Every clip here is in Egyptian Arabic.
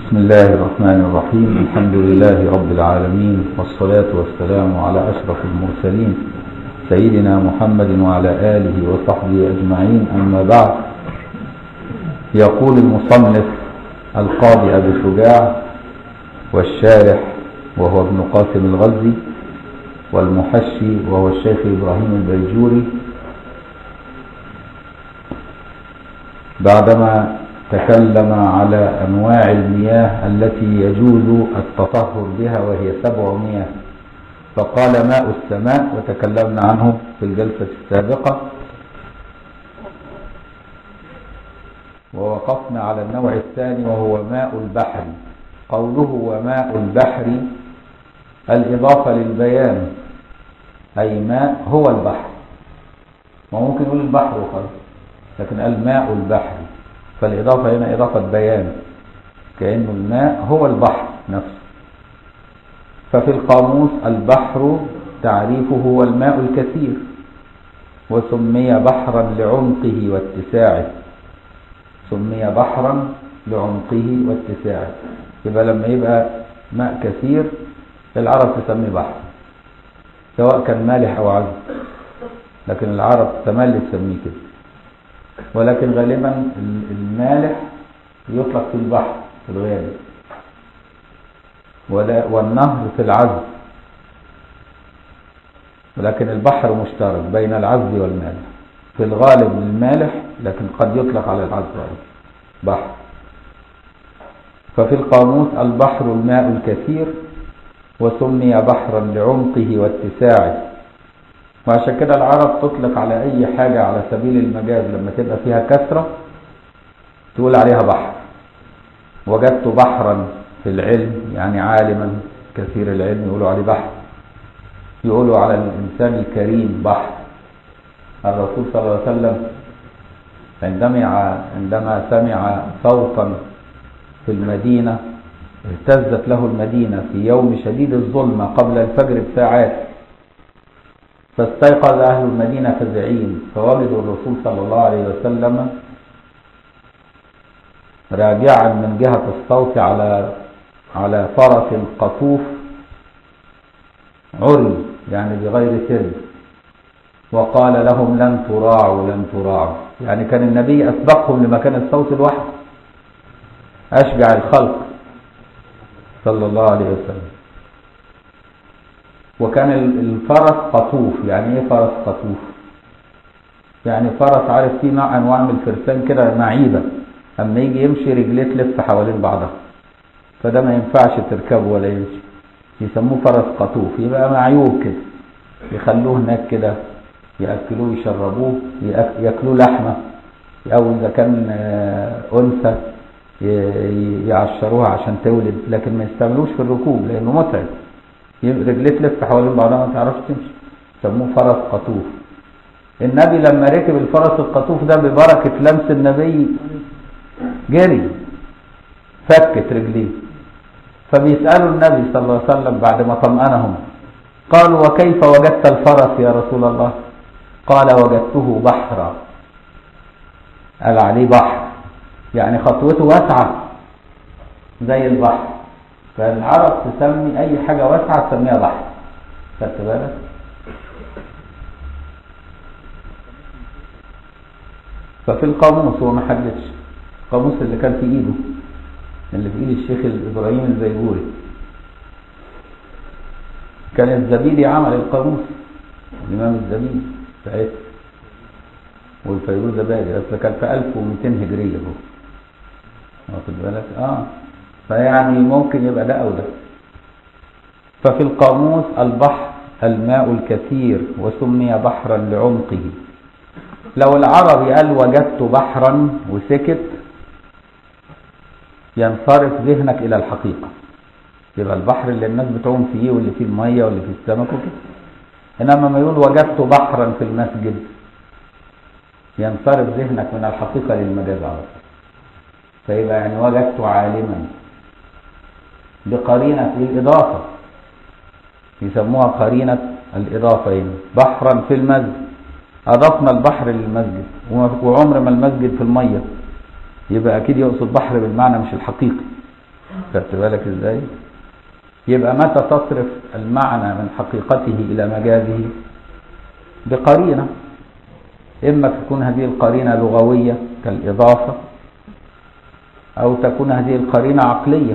بسم الله الرحمن الرحيم الحمد لله رب العالمين والصلاة والسلام على أشرف المرسلين سيدنا محمد وعلى آله وصحبه أجمعين أما بعد يقول المصنف القاضي أبو شجاع والشارح وهو ابن قاسم الغزي والمحشي وهو الشيخ إبراهيم البيجوري بعدما تكلم على أنواع المياه التي يجوز التطهر بها وهي سبع مياه فقال ماء السماء وتكلمنا عنه في الجلسة السابقة ووقفنا على النوع الثاني وهو ماء البحر قوله وماء البحر الإضافة للبيان أي ماء هو البحر ما ممكن يقول البحر وخلاص لكن قال ماء البحر فالإضافة هنا إضافة بيان كأن الماء هو البحر نفسه ففي القاموس البحر تعريفه هو الماء الكثير وسمي بحرا لعمقه واتساعه سمي بحرا لعمقه واتساعه يبقى لما يبقى ماء كثير العرب تسميه بحر سواء كان مالح أو عذب لكن العرب تملي تسميه كده ولكن غالبا المالح يطلق في البحر في الغالب والنهر في العذب ولكن البحر مشترك بين العذب والمالح في الغالب المالح لكن قد يطلق على العذب بحر ففي القاموس البحر الماء الكثير وسمي بحرا لعمقه واتساعه وعشان كده العرب تطلق على اي حاجة على سبيل المجاز لما تبقى فيها كثرة تقول عليها بحر وجدت بحرا في العلم يعني عالما كثير العلم يقولوا عليه بحر يقولوا على الانسان الكريم بحر الرسول صلى الله عليه وسلم عندما عندما سمع صوتا في المدينة اهتزت له المدينة في يوم شديد الظلمة قبل الفجر بساعات فاستيقظ أهل المدينة فزعين فوجدوا الرسول صلى الله عليه وسلم راجعا من جهة الصوت على على فرس قطوف عري يعني بغير سر وقال لهم لن تراعوا لن تراعوا يعني كان النبي أسبقهم لمكان الصوت لوحده أشجع الخلق صلى الله عليه وسلم وكان الفرس قطوف يعني ايه فرس قطوف يعني فرس عارف فيه نوع انواع من الفرسان كده معيبة اما يجي يمشي رجليه تلف حوالين بعضها فده ما ينفعش تركبه ولا يمشي يسموه فرس قطوف يبقى معيوب كده يخلوه هناك كده يأكلوه يشربوه يأكلوه لحمة أو إذا كان أنثى يعشروها عشان تولد لكن ما يستعملوش في الركوب لأنه متعب رجليه تلف حوالين بعضها ما تعرفش تمشي سموه فرس قطوف النبي لما ركب الفرس القطوف ده ببركة لمس النبي جري فكت رجليه فبيسألوا النبي صلى الله عليه وسلم بعد ما طمأنهم قالوا وكيف وجدت الفرس يا رسول الله قال وجدته بحرا قال عليه بحر يعني خطوته واسعة زي البحر فالعرب تسمي اي حاجة واسعة تسميها بحر خدت بالك ففي القاموس هو ما حددش القاموس اللي كان في ايده اللي في ايد الشيخ ابراهيم البيجوري كان الزبيدي عمل القاموس الامام الزبيدي ساعتها والفيروز زبادي بس كان في 1200 هجريه هو واخد بالك اه فيعني ممكن يبقى ده أو ده ففي القاموس البحر الماء الكثير وسمي بحرا لعمقه لو العربي قال وجدت بحرا وسكت ينصرف ذهنك إلى الحقيقة يبقى البحر اللي الناس بتعوم فيه واللي فيه المية واللي فيه السمك وكده إنما ما يقول وجدت بحرا في المسجد ينصرف ذهنك من الحقيقة للمجاز على طول فيبقى يعني وجدت عالما بقرينة الإضافة يسموها قرينة الإضافة هنا بحرا في المسجد أضفنا البحر للمسجد وعمر ما المسجد في المية يبقى أكيد يقصد بحر بالمعنى مش الحقيقي خدت بالك ازاي يبقى متى تصرف المعنى من حقيقته الى مجازه بقرينه اما تكون هذه القرينه لغويه كالاضافه او تكون هذه القرينه عقليه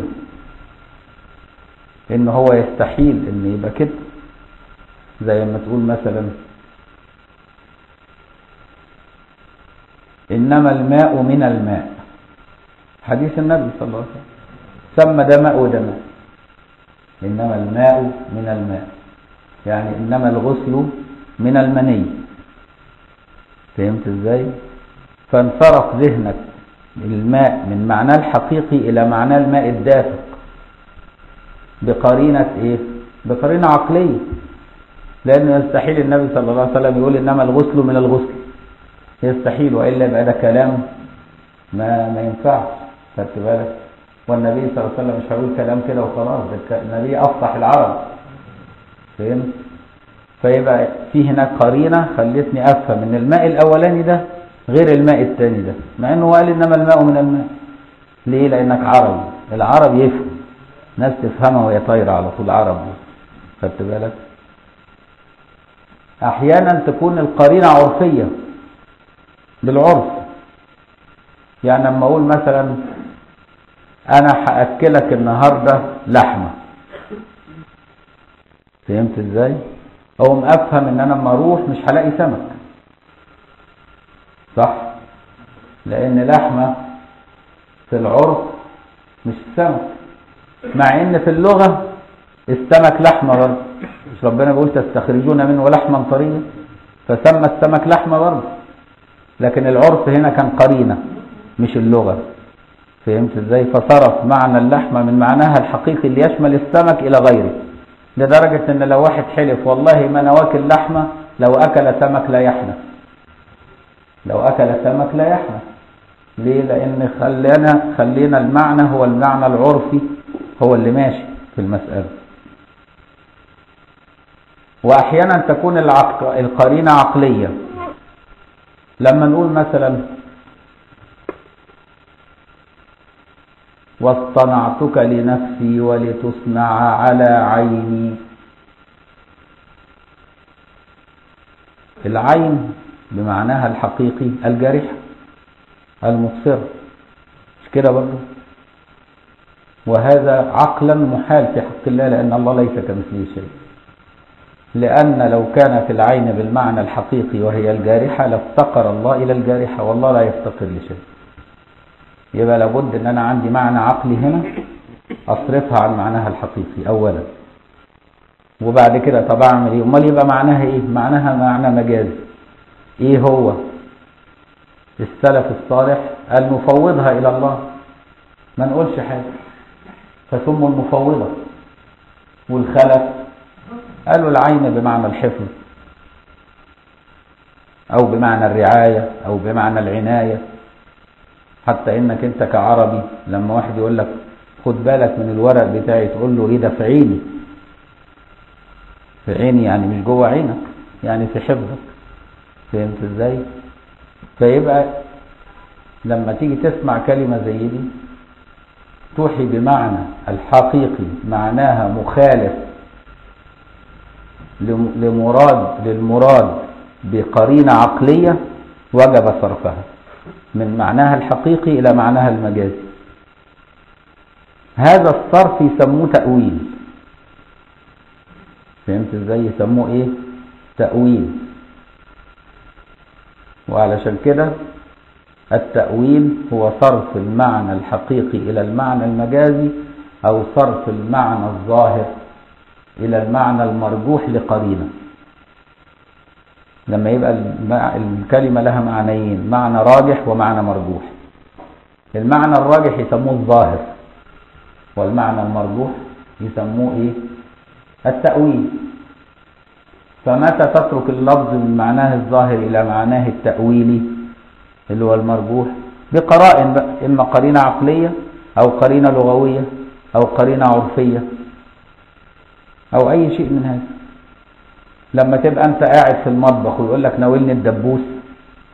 ان هو يستحيل ان يبقى كده زي ما تقول مثلا انما الماء من الماء حديث النبي صلى الله عليه وسلم سمى ده ماء وده ماء انما الماء من الماء يعني انما الغسل من المني فهمت ازاي فانصرف ذهنك الماء من معناه الحقيقي الى معناه الماء الدافق بقرينة ايه بقرينة عقلية لانه يستحيل النبي صلى الله عليه وسلم يقول انما الغسل من الغسل يستحيل والا يبقى ده كلام ما ما ينفعش خدت بالك والنبي صلى الله عليه وسلم مش هيقول كلام كده وخلاص ده النبي افصح العرب فهمت فيبقى في هناك قرينه خلتني افهم ان الماء الاولاني ده غير الماء الثاني ده مع انه قال انما الماء من الماء ليه لانك عربي العرب يفهم ناس تفهمها وهي طايره على طول عرب خدت بالك احيانا تكون القرينه عرفيه بالعرف يعني لما اقول مثلا انا هاكلك النهارده لحمه فهمت ازاي اقوم افهم ان انا لما اروح مش هلاقي سمك صح لان لحمه في العرف مش سمك مع ان في اللغه السمك لحمه برضه مش ربنا بيقول تستخرجون منه لحما طريا فسمى السمك لحمه برضه لكن العرف هنا كان قرينه مش اللغه فهمت ازاي فصرف معنى اللحمه من معناها الحقيقي اللي يشمل السمك الى غيره لدرجه ان لو واحد حلف والله ما انا واكل لحمه لو اكل سمك لا يحنى لو اكل سمك لا يحنى ليه لان خلينا خلينا المعنى هو المعنى العرفي هو اللي ماشي في المساله واحيانا تكون العق... القرينه عقليه لما نقول مثلا واصطنعتك لنفسي ولتصنع على عيني العين بمعناها الحقيقي الجارحة المبصرة مش كده برضه وهذا عقلا محال في حق الله لأن الله ليس كمثله شيء لأن لو كانت العين بالمعنى الحقيقي وهي الجارحة لافتقر الله إلى الجارحة والله لا يفتقر لشيء يبقى لابد ان انا عندي معنى عقلي هنا اصرفها عن معناها الحقيقي اولا وبعد كده طب اعمل ايه امال يبقى معناها ايه معناها معنى مجازي ايه هو السلف الصالح قال نفوضها الى الله ما نقولش حاجه فسموا المفوضه والخلف قالوا العين بمعنى الحفظ او بمعنى الرعايه او بمعنى العنايه حتى انك انت كعربي لما واحد يقول لك خد بالك من الورق بتاعي تقول له ايه ده في عيني في عيني يعني مش جوه عينك يعني في حفظك فهمت ازاي فيبقى لما تيجي تسمع كلمة زي دي توحي بمعنى الحقيقي معناها مخالف لمراد للمراد بقرينة عقلية وجب صرفها من معناها الحقيقي إلى معناها المجازي هذا الصرف يسموه تأويل فهمت ازاي يسموه ايه تأويل وعلشان كده التأويل هو صرف المعنى الحقيقي إلى المعنى المجازي أو صرف المعنى الظاهر إلى المعنى المرجوح لقرينه لما يبقى الكلمة لها معنيين معنى راجح ومعنى مرجوح المعنى الراجح يسموه الظاهر والمعنى المرجوح يسموه ايه التأويل فمتى تترك اللفظ من معناه الظاهر الى معناه التأويلي اللي هو المرجوح بقرائن بقى اما قرينة عقلية او قرينة لغوية او قرينة عرفية او اي شيء من هذا لما تبقى انت قاعد في المطبخ ويقول لك ناولني الدبوس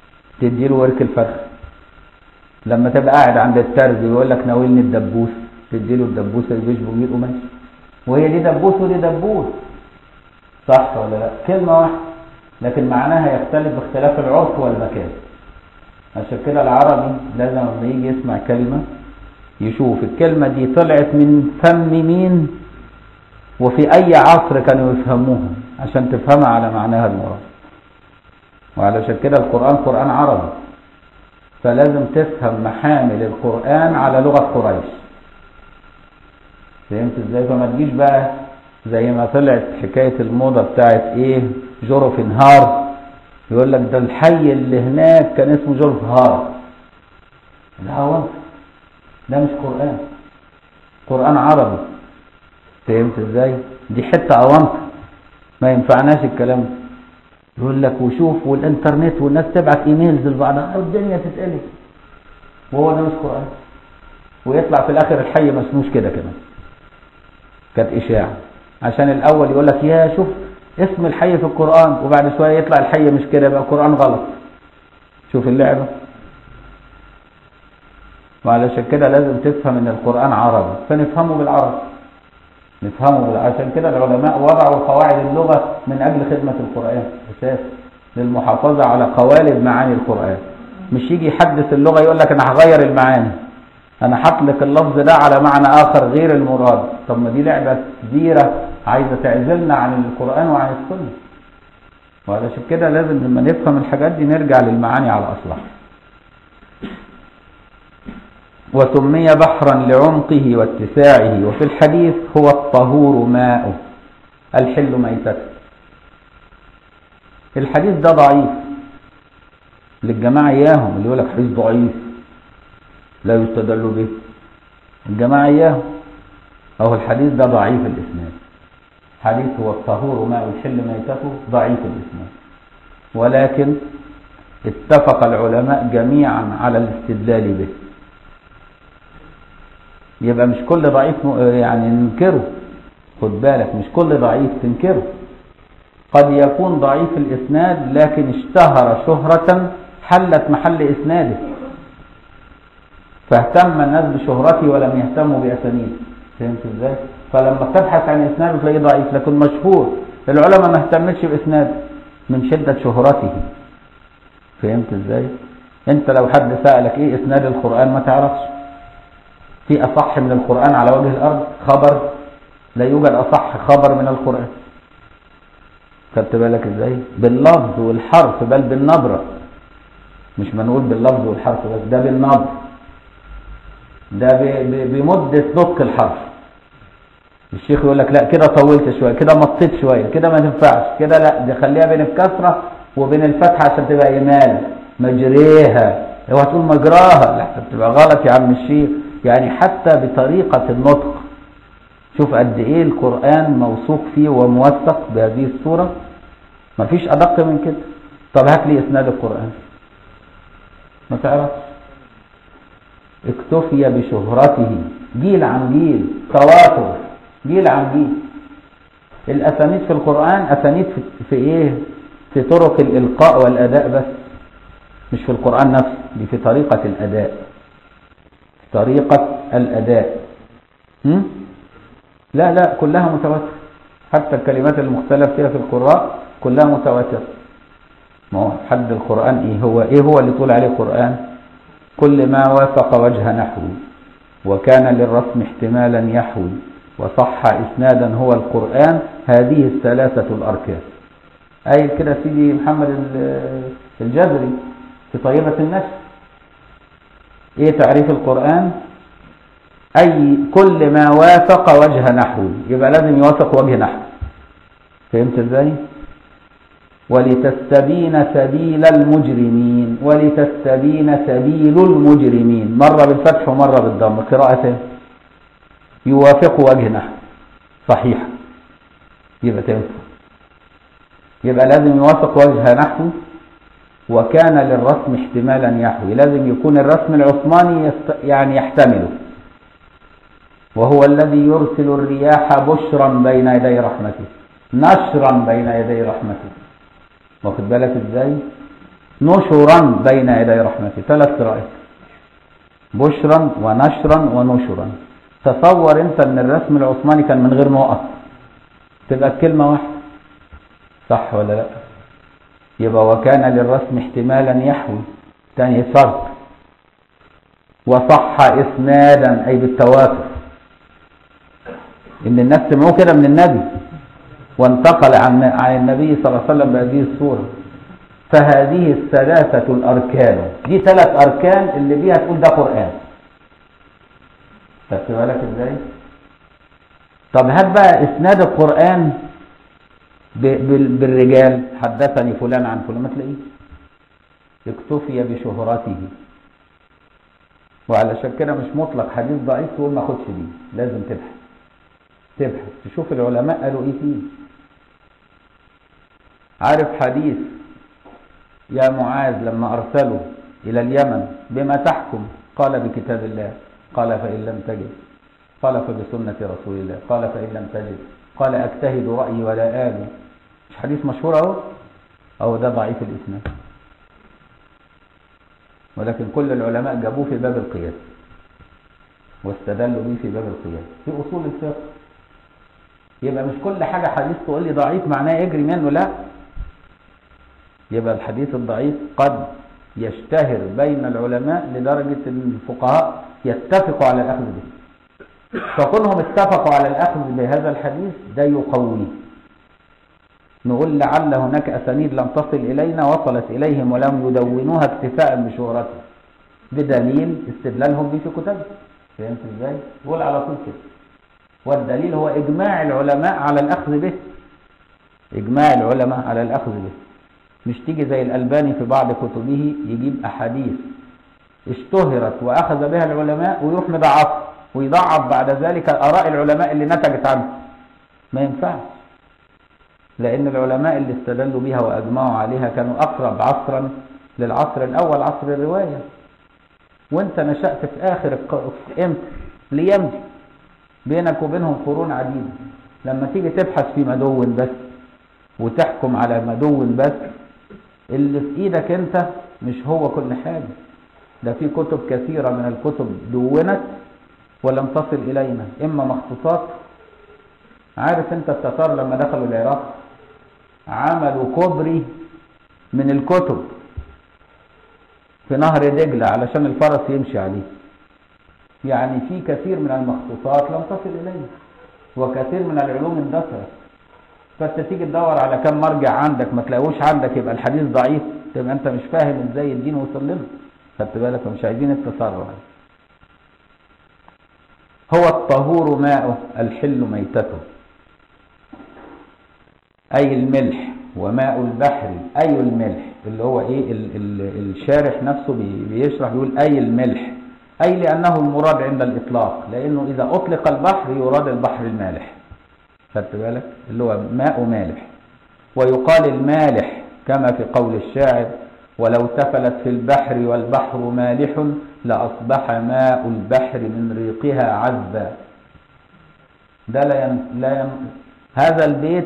تديله ورك الفرخ لما تبقى قاعد عند الترز ويقول لك ناولني الدبوس تديله الدبوسة اللي بيشبه بيه القماش وهي دي دبوس ودي دبوس صح ولا لا كلمة واحدة لكن معناها يختلف باختلاف العرف والمكان عشان كده العربي لازم لما يجي يسمع كلمة يشوف الكلمة دي طلعت من فم مين وفي أي عصر كانوا يفهموها عشان تفهمها على معناها المراد وعلشان كده القرآن قرآن عربي فلازم تفهم محامل القرآن على لغة قريش فهمت ازاي فما تجيش بقى زي ما طلعت حكاية الموضة بتاعت ايه جرف نهار يقول لك ده الحي اللي هناك كان اسمه جرف هار ده هو ده مش قرآن قرآن عربي فهمت ازاي دي حتة اوانطة ما ينفعناش الكلام ده يقول لك وشوف والانترنت والناس تبعت ايميلز لبعضها والدنيا تتقلب وهو ده مش قرآن ويطلع في الاخر الحي ما اسموش كده كمان كانت اشاعة عشان الاول يقول لك يا شوف اسم الحي في القرآن وبعد شوية يطلع الحي مش كده يبقى القرآن غلط شوف اللعبة وعلشان كده لازم تفهم ان القرآن عربي فنفهمه بالعربي نفهمه بالعربي عشان كده العلماء وضعوا قواعد اللغة من اجل خدمة القرآن اساس للمحافظة على قوالب معاني القرآن مش يجي يحدث اللغة يقول لك انا هغير المعاني انا هطلق اللفظ ده على معنى اخر غير المراد طب ما دي لعبة كبيرة عايزة تعزلنا عن القرآن وعن السنة وعلشان كده لازم لما نفهم الحاجات دي نرجع للمعاني على اصلها وسمي بحرا لعمقه واتساعه وفي الحديث هو الطهور ماؤه الحل ميتته الحديث ده ضعيف للجماعة اياهم اللي يقول لك حديث ضعيف لا يستدل به الجماعة اياهم أو الحديث ده ضعيف الإسناد حديث هو الطهور ماء الحل ميتته ضعيف الإسناد ولكن اتفق العلماء جميعا على الاستدلال به يبقى مش كل ضعيف يعني ننكره خد بالك مش كل ضعيف تنكره قد يكون ضعيف الإسناد لكن اشتهر شهرة حلت محل إسناده فاهتم الناس بشهرته ولم يهتموا بأسانيده فهمت ازاي فلما تبحث عن اسناده تلاقيه ضعيف لكن مشهور العلماء ما اهتمتش باسناده من شدة شهرته فهمت ازاي انت لو حد سألك ايه اسناد القرآن ما تعرفش في اصح من القرآن على وجه الارض خبر لا يوجد اصح خبر من القرآن خدت بالك ازاي باللفظ والحرف بل بالنبرة مش منقول باللفظ والحرف بس ده بالنبر ده بمدة نطق الحرف الشيخ يقول لك لا كده طولت شوية كده مطيت شوية كده ما تنفعش كده لا دي خليها بين الكسرة وبين الفتحة عشان تبقى إيمال مجريها اوعى تقول مجراها لا تبقى غلط يا عم الشيخ يعني حتى بطريقة النطق شوف قد ايه القرآن موثوق فيه وموثق بهذه الصورة مفيش أدق من كده طب هات لي إسناد القرآن ما تعرفش اكتفي بشهرته جيل عن جيل تواتر جيل عن جيل الأسانيد في القرآن أسانيد في, في إيه في طرق الإلقاء والأداء بس مش في القرآن نفسه دي في طريقة الأداء طريقة الأداء هم؟ لا لا كلها متواترة حتى الكلمات المختلف فيها في القراء كلها متواترة ما هو حد القرآن إيه هو إيه هو اللي تقول عليه قرآن كل ما وافق وجه نحو وكان للرسم احتمالا يحوي وصح إسنادا هو القرآن هذه الثلاثة الأركان أي كده سيدي محمد الجزري في طيبة النشر إيه تعريف القرآن أي كل ما وافق وجه نحو يبقى لازم يوافق وجه نحو فهمت ازاي ولتستبين سبيل المجرمين ولتستبين سبيل المجرمين مرة بالفتح ومرة بالضم قراءتين يوافق وجه نحو صحيح يبقى تنفع يبقى لازم يوافق وجه نحو وكان للرسم احتمالا يحوي لازم يكون الرسم العثماني يست... يعني يحتمله وهو الذي يرسل الرياح بشرا بين يدي رحمته نشرا بين يدي رحمته واخد بالك ازاي نشرا بين يدي رحمته ثلاث قراءات بشرا ونشرا ونشرا تصور انت ان الرسم العثماني كان من غير نقط تبقى الكلمة واحدة صح ولا لا يبقى وكان للرسم احتمالا يحوي تاني فرق وصح اسنادا اي بالتواتر ان الناس سمعوه كده من النبي وانتقل عن عن النبي صلى الله عليه وسلم بهذه الصورة فهذه الثلاثة الأركان دي ثلاث أركان اللي بيها تقول ده قرآن خدت بالك ازاي؟ طب هات بقى إسناد القرآن ب- بال- بالرجال حدثني فلان عن فلان ما تلاقيه اكتفي بشهرته وعلشان كده مش مطلق حديث ضعيف تقول ما خدش دي لازم تبحث تبحث تشوف العلماء قالوا ايه فيه عارف حديث يا معاذ لما أرسلوا إلى اليمن بما تحكم قال بكتاب الله قال فإن لم تجد قال فبسنة رسول الله قال فإن لم تجد قال أجتهد رأيي ولا آل مش حديث مشهور أهو أو ده ضعيف الإسناد ولكن كل العلماء جابوه في باب القياس واستدلوا به في باب القياس في أصول الفقه يبقى مش كل حاجة حديث تقول لي ضعيف معناه يجري منه لا يبقى الحديث الضعيف قد يشتهر بين العلماء لدرجة ان الفقهاء يتفقوا على الأخذ به فكونهم اتفقوا على الأخذ بهذا الحديث ده يقويه نقول لعل هناك أسانيد لم تصل إلينا وصلت إليهم ولم يدونوها اكتفاء بشهرته بدليل استدلالهم به في كتبهم فهمت ازاي؟ قول على طول كده والدليل هو إجماع العلماء على الأخذ به إجماع العلماء على الأخذ به مش تيجي زي الألباني في بعض كتبه يجيب أحاديث اشتهرت وأخذ بها العلماء ويروح مضاعفها ويضعف بعد ذلك آراء العلماء اللي نتجت عنه ما ينفعش لأن العلماء اللي استدلوا بها وأجمعوا عليها كانوا أقرب عصرا للعصر الأول عصر الرواية وانت نشأت في آخر الق... امتى ليمضي بينك وبينهم قرون عديدة لما تيجي تبحث في مدو بس وتحكم على مدو بس اللي في ايدك انت مش هو كل حاجة ده في كتب كثيرة من الكتب دونت ولم تصل إلينا إما مخطوطات عارف انت التتار لما دخلوا العراق عملوا كوبري من الكتب في نهر دجلة علشان الفرس يمشي عليه يعني في كثير من المخطوطات لم تصل إلينا وكثير من العلوم اندثرت فانت تيجي تدور على كم مرجع عندك ما تلاقوش عندك يبقى الحديث ضعيف تبقى انت مش فاهم ازاي الدين وصل لنا خدت بالك مش عايزين التسرع هو الطهور ماؤه الحل ميتته أي الملح وماء البحر أي الملح اللي هو إيه ال ال الشارح نفسه بي- بيشرح بيقول أي الملح أي لأنه المراد عند الإطلاق لأنه إذا أطلق البحر يراد البحر المالح خدت بالك اللي هو ماء مالح ويقال المالح كما في قول الشاعر ولو تفلت في البحر والبحر مالح لأصبح ماء البحر من ريقها عذبا ده لا ين... لا ين... هذا البيت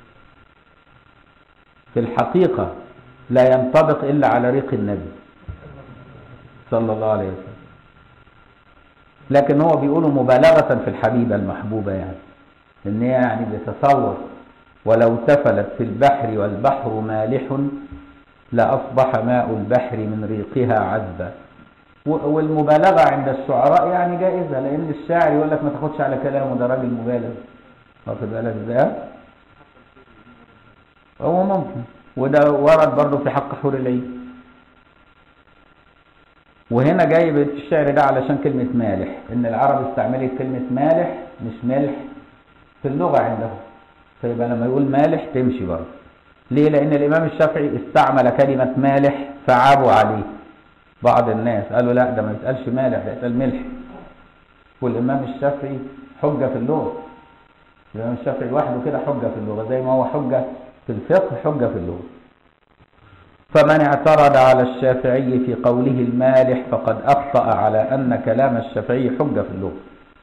في الحقيقة لا ينطبق إلا على ريق النبي صلى الله عليه وسلم لكن هو بيقولوا مبالغة في الحبيبة المحبوبة يعني إن هي يعني بيتصور ولو تفلت في البحر والبحر مالح لأصبح ماء البحر من ريقها عذبا و- والمبالغة عند الشعراء يعني جائزة لأن الشاعر يقول لك ما تاخدش على كلامه ده راجل مبالغ واخد بالك ازاي؟ هو ممكن وده ورد برضه في حق حور العين وهنا جاي بيت الشعر ده علشان كلمة مالح إن العرب استعملت كلمة مالح مش ملح في اللغة عندهم فيبقى لما يقول مالح تمشي برضه ليه؟ لأن الإمام الشافعي استعمل كلمة مالح فعابوا عليه بعض الناس قالوا لا ده ما يتقالش مالح ده يتقال ملح والإمام الشافعي حجة في اللغة الإمام الشافعي لوحده كده حجة في اللغة زي ما هو حجة في الفقه حجة في اللغة فمن اعترض على الشافعي في قوله المالح فقد أخطأ على أن كلام الشافعي حجة في اللغة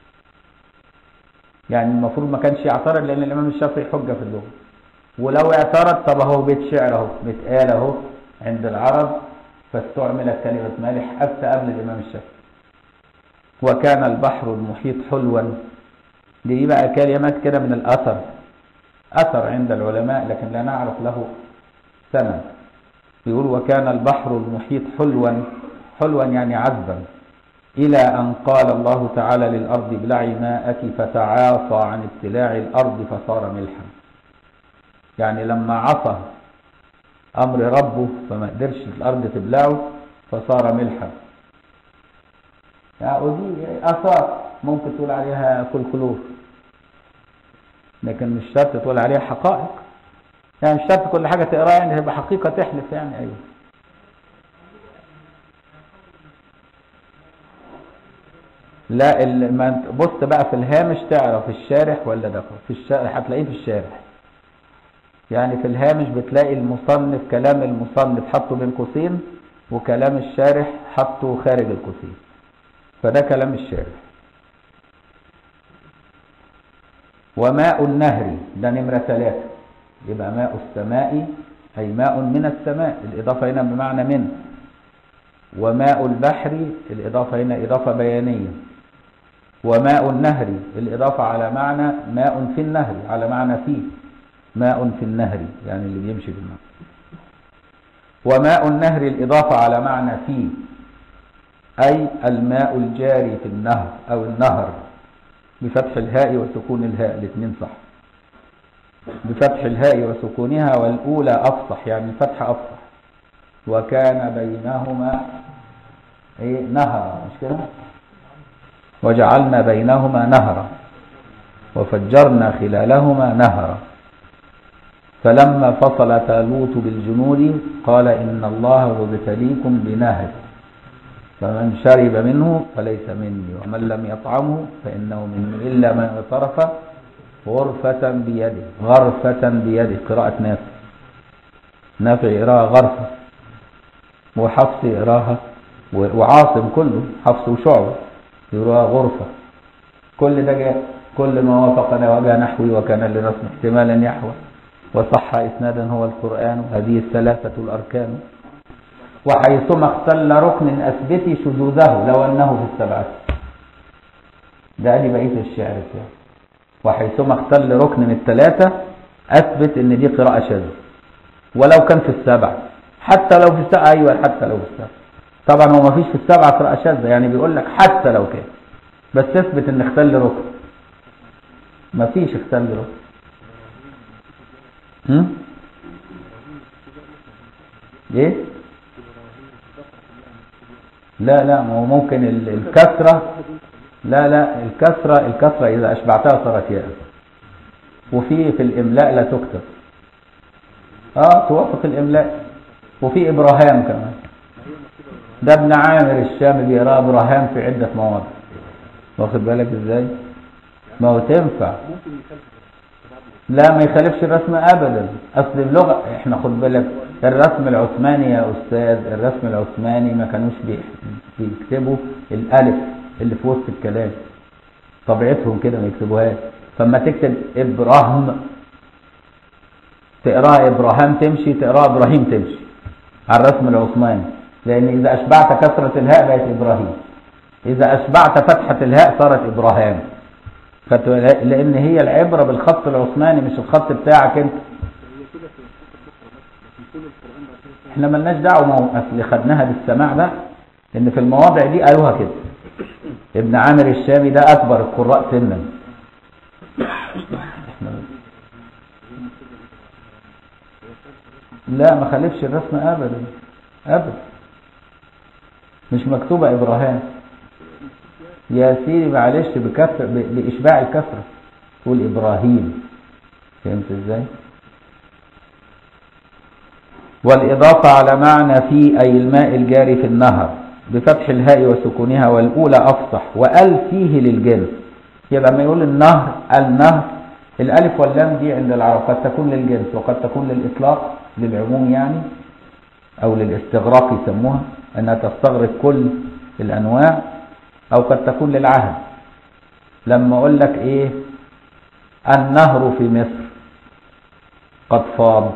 يعني المفروض ما كانش يعترض لأن الإمام الشافعي حجة في اللغة ولو اعترض طب اهو بيت شعر اهو متقال اهو عند العرب فاستعملت كلمة مالح حتى قبل الإمام الشافعي وكان البحر المحيط حلوا دي بقى كلمات كده من الأثر أثر عند العلماء لكن لا نعرف له سند يقول وكان البحر المحيط حلوا حلوا يعني عذبا إلى أن قال الله تعالى للأرض ابلعي ماءك فتعاصى عن ابتلاع الأرض فصار ملحا يعني لما عصى أمر ربه فما قدرش الأرض تبلعه فصار ملحا يعني ودي آثار ممكن تقول عليها فولكلور لكن مش شرط تقول عليها حقائق يعني مش شرط كل حاجة تقراها يعني تبقى حقيقة تحلف يعني أيوه لا ما بص بقى في الهامش تعرف الشارح ولا ده في الشارح هتلاقيه في الشارح يعني في الهامش بتلاقي المصنف كلام المصنف حطه بين قوسين وكلام الشارح حطه خارج القوسين فده كلام الشارح وماء النهر ده نمرة ثلاثة يبقى ماء السماء أي ماء من السماء الإضافة هنا بمعنى من وماء البحر الإضافة هنا إضافة بيانية وماء النهر الإضافة على معنى ماء في النهر على معنى فيه ماء في النهر يعني اللي بيمشي في النهر وماء النهر الإضافة على معنى فيه أي الماء الجاري في النهر أو النهر بفتح الهاء وسكون الهاء الاثنين صح بفتح الهاء وسكونها والأولى أفصح يعني الفتح أفصح وكان بينهما إيه نهرا مش كده وجعلنا بينهما نهرا وفجرنا خلالهما نهرا فلما فصل تالوت بالجنود قال إن الله مبتليكم بنهر فمن شرب منه فليس مني ومن لم يطعمه فإنه مني إلا من اغترف غرفة بيده غرفة بيده قراءة نافع نافع يقراها غرفة وحفص يقراها وعاصم كله حفص وشعبة يقراها غرفة كل ده جاء كل ما وافق وجه نحوي وكان لرسم احتمالا يحوى وصح إسنادا هو القرآن هذه الثلاثة الأركان وحيثما اختل ركن أثبتي شذوذه لو أنه في السبعة ده دي بقية الشعر يعني. وحيثما اختل ركن من الثلاثة أثبت إن دي قراءة شاذة ولو كان في السبعة حتى لو في السبعة أيوة حتى لو في السبعة طبعا هو ما فيش في السبعة قراءة شاذة يعني بيقول لك حتى لو كان بس اثبت إن اختل ركن ما فيش اختل ركن هم؟ ايه لا لا ما هو ممكن الكسرة لا لا الكسرة الكسرة إذا أشبعتها صارت ياء وفي في الإملاء لا تكتب اه توافق الإملاء وفي إبراهام كمان ده ابن عامر الشامي بيقرا إبراهام في عدة مواضع واخد بالك ازاي ما هو تنفع لا ما يخالفش الرسم ابدا اصل اللغه احنا خد بالك الرسم العثماني يا استاذ الرسم العثماني ما كانوش بيكتبوا الالف اللي في وسط الكلام طبيعتهم كده ما يكتبوهاش فما تكتب ابراهيم تقراها ابراهام تمشي تقراها ابراهيم تمشي على الرسم العثماني لان اذا اشبعت كسره الهاء بقت ابراهيم اذا اشبعت فتحه الهاء صارت ابراهام لان هي العبره بالخط العثماني مش الخط بتاعك انت احنا ملناش دعوه ما هو اصل خدناها بالسماع ده ان في المواضع دي قالوها كده ابن عامر الشامي ده اكبر القراء سنا لا ما خالفش الرسم ابدا ابدا مش مكتوبه ابراهام يا سيدي معلش بكسر باشباع الكسره تقول ابراهيم فهمت ازاي والاضافه على معنى في اي الماء الجاري في النهر بفتح الهاء وسكونها والاولى افصح وال فيه للجنس يبقى لما يقول النهر النهر الالف واللام دي عند العرب قد تكون للجنس وقد تكون للاطلاق للعموم يعني او للاستغراق يسموها انها تستغرق كل الانواع او قد تكون للعهد لما اقول لك ايه النهر في مصر قد فاض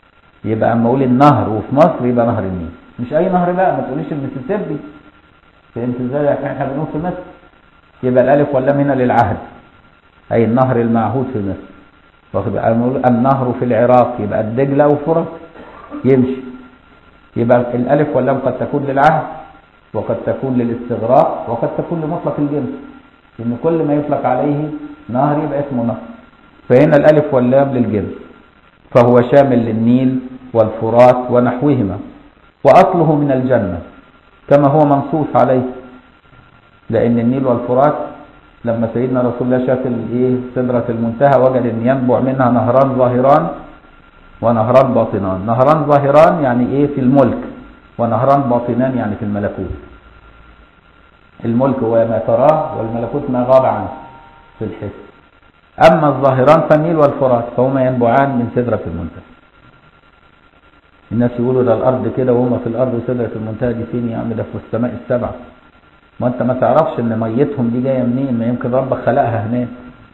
يبقى اما اقول النهر وفي مصر يبقى نهر النيل مش اي نهر بقى ما تقوليش المسيسيبي فهمت ازاي احنا بنقول في مصر يبقى الالف واللام هنا للعهد اي النهر المعهود في مصر واخد نقول النهر في العراق يبقى الدجله وفرات يمشي يبقى الالف واللام قد تكون للعهد وقد تكون للاستغراق وقد تكون لمطلق الجنس ان كل ما يطلق عليه نهر يبقى اسمه نهر فهنا الالف واللام للجنس فهو شامل للنيل والفرات ونحوهما واصله من الجنه كما هو منصوص عليه لان النيل والفرات لما سيدنا رسول الله شاف الايه سدره المنتهى وجد ان ينبع منها نهران ظاهران ونهران باطنان نهران ظاهران يعني ايه في الملك ونهران باطنان يعني في الملكوت الملك هو ما تراه والملكوت ما غاب عنه في الحس اما الظاهران فالنيل والفرات فهما ينبعان من سدره المنتهى الناس يقولوا ده الارض كده وهم في الارض وسدره المنتهى دي فين يا عم ده في السماء السبعه ما انت ما تعرفش ان ميتهم دي جايه منين ما يمكن ربك خلقها هناك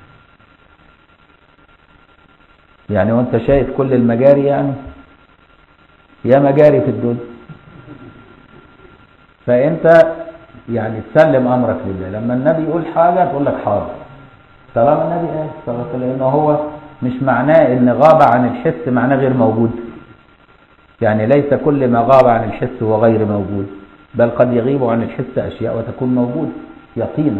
يعني وانت شايف كل المجاري يعني يا مجاري في الدنيا فانت يعني تسلم امرك لله لما النبي يقول حاجه تقول لك حاضر طالما النبي قال صلى الله عليه وسلم لانه هو مش معناه ان غاب عن الحس معناه غير موجود يعني ليس كل ما غاب عن الحس هو غير موجود بل قد يغيب عن الحس أشياء وتكون موجودة يقينا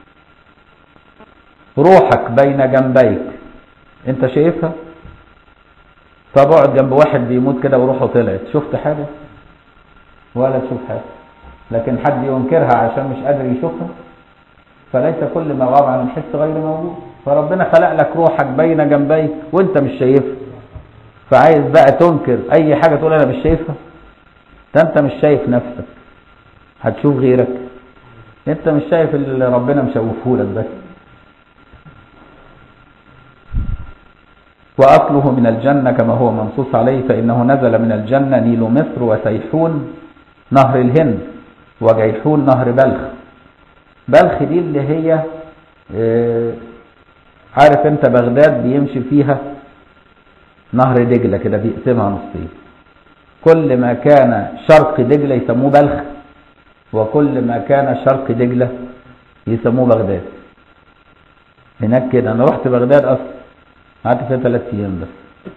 روحك بين جنبيك انت شايفها طب اقعد جنب واحد بيموت كده وروحه طلعت شفت حاجة ولا تشوف حاجة لكن حد ينكرها عشان مش قادر يشوفها فليس كل ما غاب عن الحس غير موجود فربنا خلق لك روحك بين جنبيك وانت مش شايفها فعايز بقى تنكر اي حاجة تقول انا مش شايفها ده انت مش شايف نفسك هتشوف غيرك انت مش شايف اللي ربنا مشوفه لك بس واصله من الجنة كما هو منصوص عليه فانه نزل من الجنة نيل مصر وسيحون نهر الهند وجيحون نهر بلخ بلخ دي اللي هي اه عارف انت بغداد بيمشي فيها نهر دجلة كده بيقسمها نصين كل ما كان شرق دجلة يسموه بلخ وكل ما كان شرق دجلة يسموه بغداد هناك كده انا رحت بغداد اصلا قعدت فيها ثلاث ايام بس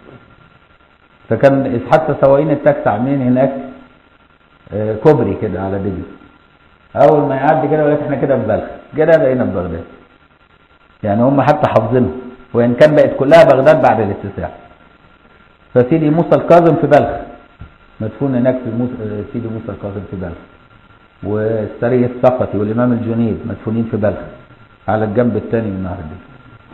فكان حتى سواقين التاكسي عاملين هناك كوبري كده على دجلة اول ما يعدي كده يقول لك احنا كده في بلخ كده بقينا في بغداد يعني هم حتى حافظينها وان كان بقت كلها بغداد بعد الاتساع فسيدي موسى الكاظم في بلخ مدفون هناك في موسى سيدي موسى الكاظم في بلخ والسري الثقفي والامام الجنيد مدفونين في بلخ على الجنب الثاني من نهر الدجله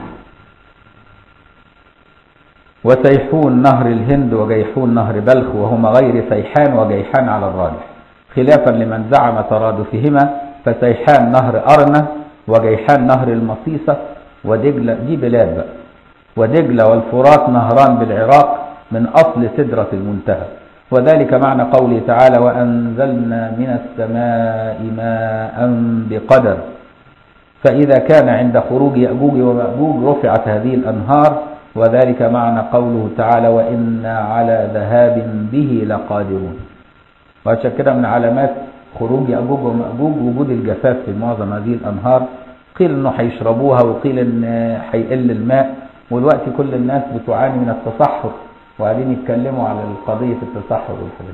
وسيحون نهر الهند وجيحون نهر بلخ وهما غير سيحان وجيحان على الراجح خلافا لمن زعم ترادفهما فسيحان نهر أرنة وجيحان نهر المصيصة ودجلة دي بلاد بقى ودجلة والفرات نهران بالعراق من أصل سدرة المنتهى وذلك معنى قوله تعالى وأنزلنا من السماء ماء بقدر فإذا كان عند خروج يأجوج ومأجوج رفعت هذه الأنهار وذلك معنى قوله تعالى وإنا على ذهاب به لقادرون وعشان كده من علامات خروج يأجوج ومأجوج وجود الجفاف في معظم هذه الأنهار قيل إنه هيشربوها وقيل إن هيقل الماء والوقت كل الناس بتعاني من التصحر وقاعدين يتكلموا على القضية التصحر والحاجات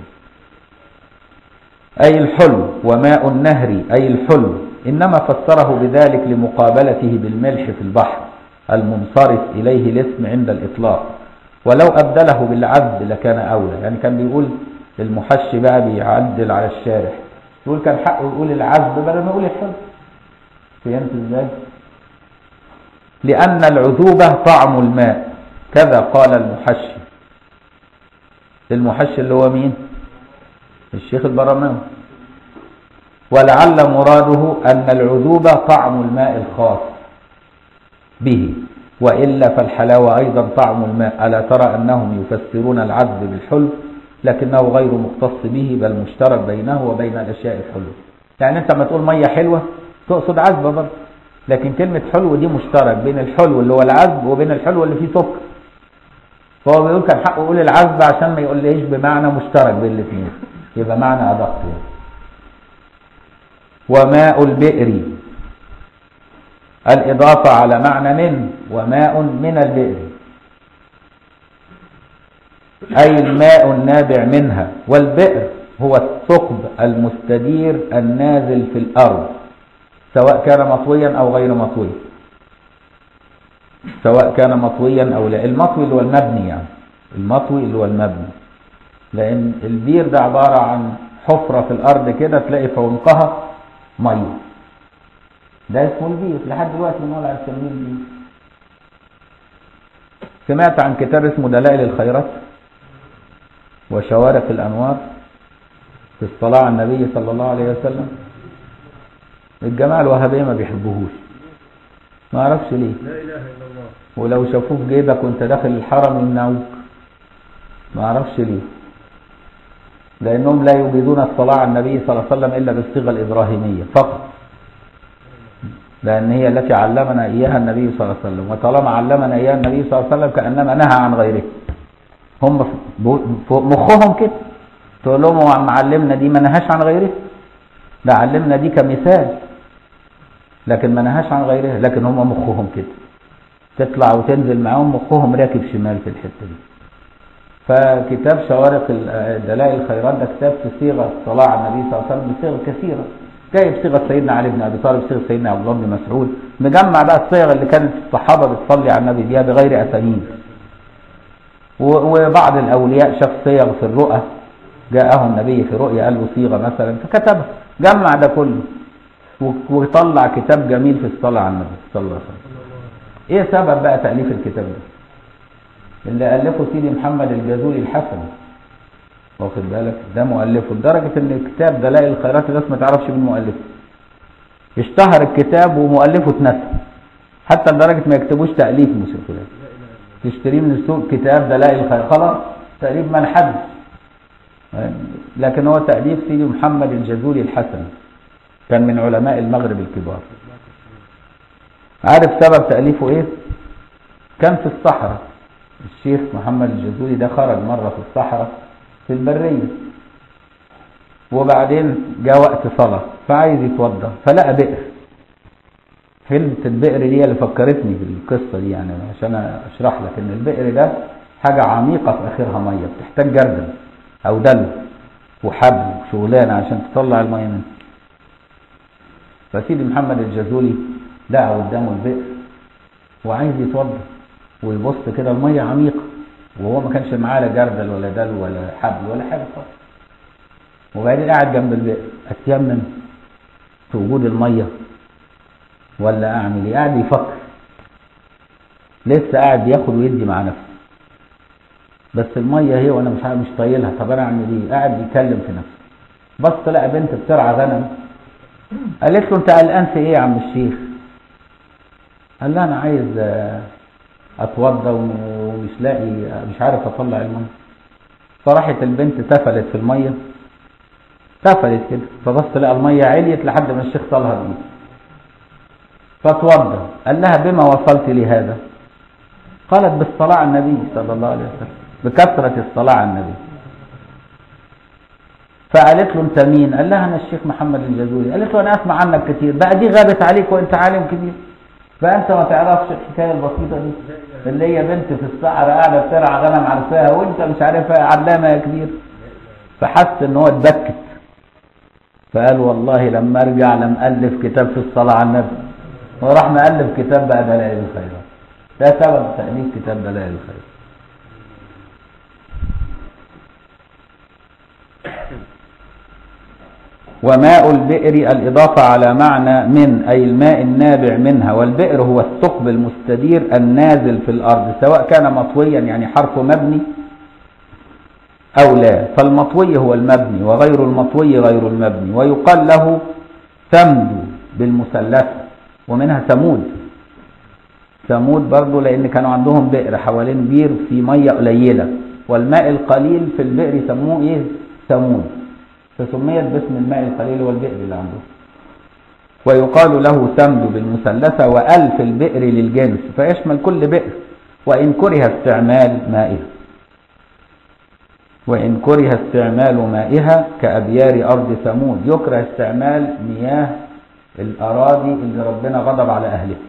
أي الحلو وماء النهر أي الحلو إنما فسره بذلك لمقابلته بالملح في البحر المنصرف إليه الاسم عند الإطلاق ولو أبدله بالعذب لكان أولى يعني كان بيقول المحشي بقى بيعدل على الشارح يقول كان حقه يقول العذب بدل ما يقول الحلو فهمت ازاي؟ لأن العذوبة طعم الماء كذا قال المحشي المحشي اللي هو مين الشيخ البرماوي ولعل مراده أن العذوبة طعم الماء الخاص به وإلا فالحلاوة أيضا طعم الماء ألا ترى أنهم يفسرون العذب بالحلو لكنه غير مختص به بل مشترك بينه وبين الأشياء الحلوة يعني أنت ما تقول مية حلوة تقصد عذبة برضه لكن كلمة حلو دي مشترك بين الحلو اللي هو العذب وبين الحلو اللي فيه سكر فهو بيقول كان حقه يقول العذب عشان ما يقوليش بمعنى مشترك بين الاثنين يبقى معنى أدق يعني. وماء البئر الإضافة على معنى من وماء من البئر أي الماء النابع منها والبئر هو الثقب المستدير النازل في الأرض سواء كان مطويا أو غير مطوي سواء كان مطويا أو لا المطوي اللي هو المبني يعني المطوي اللي هو المبني لأن البير ده عبارة عن حفرة في الأرض كده تلاقي فوقها مية ده اسمه البير لحد دلوقتي بنقول على التمويل البير سمعت عن كتاب اسمه دلائل الخيرات وشوارق الأنوار في الصلاة على النبي صلى الله عليه وسلم الجماعة الوهابية ما بيحبوهوش ما اعرفش ليه لا إله إلا الله ولو شافوه في جيبك وانت داخل الحرم يمنعوك ما اعرفش ليه لانهم لا يجيدون الصلاة على النبي صلى الله عليه وسلم الا بالصيغة الابراهيمية فقط لان هي التي علمنا اياها النبي صلى الله عليه وسلم وطالما علمنا اياها النبي صلى الله عليه وسلم كانما نهى عن غيره هم فوق مخهم كده تقول لهم هو معلمنا دي ما نهاش عن غيره ده علمنا دي كمثال لكن ما نهاش عن غيرها لكن هم مخهم كده تطلع وتنزل معاهم مخهم راكب شمال في الحته دي فكتاب شوارق دلائل الخيرات ده كتاب في صيغه الصلاه على النبي صلى الله عليه وسلم بصيغ كثيره جايب صيغه سيدنا علي بن ابي طالب صيغه سيدنا عبد الله بن مسعود مجمع بقى الصيغ اللي كانت الصحابه بتصلي على النبي بيها بغير اسانيد وبعض الاولياء شاف صيغ في الرؤى جاءه النبي في رؤيا قال له صيغه مثلا فكتبها جمع ده كله وطلع كتاب جميل في الصلاه على النبي صلى الله عليه وسلم ايه سبب بقى تاليف الكتاب ده اللي الفه سيدي محمد الجازولي الحسن واخد بالك ده مؤلفه لدرجه ان كتاب دلائل الخيرات الناس ما تعرفش مين مؤلفه اشتهر الكتاب ومؤلفه اتنسى حتى لدرجه ما يكتبوش تاليف موسى فلان تشتريه من السوق كتاب دلائل الخيرات خلاص تاليف ما لحد لكن هو تاليف سيدي محمد الجازولي الحسن كان من علماء المغرب الكبار عارف سبب تاليفه ايه كان في الصحراء الشيخ محمد الجزولي ده خرج مرة في الصحراء في البرية وبعدين جاء وقت صلاة فعايز يتوضى فلقى بئر كلمة البئر دي اللي فكرتني بالقصة دي يعني عشان اشرح لك ان البئر ده حاجة عميقة في اخرها مية بتحتاج جردل او دلو وحبل وشغلانة عشان تطلع المية منه فسيدي محمد الجزولي لقى قدامه البئر وعايز يتوضى ويبص كده الميه عميقه وهو ما كانش معاه لا جردل ولا دلو ولا حبل ولا حاجه خالص وبعدين قاعد جنب البئر اتيمم في وجود الميه ولا اعمل ايه قاعد يفكر لسه قاعد ياخد ويدي مع نفسه بس الميه هي وانا مش عارف مش طايلها طب انا اعمل ايه قاعد يتكلم في نفسه بص لقى بنت بترعى غنم قالت له انت قلقان في ايه يا عم الشيخ قال لها انا عايز اتوضى ومش لاقي مش عارف اطلع الميه فراحت البنت تفلت في الميه تفلت كده فبص لقى الميه عليت لحد ما الشيخ طالها بايده فتوضى قال لها بما وصلت لهذا قالت بالصلاة على النبي صلى الله عليه وسلم بكثرة الصلاة على النبي فقالت له انت مين قال لها انا الشيخ محمد الجزولي قالت له انا اسمع عنك كتير بقى دي غابت عليك وانت عالم كبير بقى انت ما تعرفش الحكايه البسيطه دي اللي هي بنت في الصحراء قاعده بترعى غنم عارفاها وانت مش عارفها علامه يا كبير فحس ان هو اتبكت فقال والله لما ارجع لم الف كتاب في الصلاه على النبي وراح مؤلف كتاب بقى دلائل الخيرات ده سبب تاليف كتاب دلائل الخيرات وماء البئر الإضافة على معنى من أي الماء النابع منها والبئر هو الثقب المستدير النازل في الأرض سواء كان مطويا يعني حرف مبني أو لا فالمطوي هو المبني وغير المطوي غير المبني ويقال له ثمد بالمثلث ومنها ثمود ثمود برضو لأن كانوا عندهم بئر حوالين بير في مية قليلة والماء القليل في البئر سموه إيه ثمود فسميت باسم الماء القليل والبئر اللي عنده ويقال له سمد بالمثلثة وألف البئر للجنس فيشمل كل بئر وإن كره استعمال مائه وإن كره استعمال مائها كأبيار أرض ثمود يكره استعمال مياه الأراضي اللي ربنا غضب على أهلها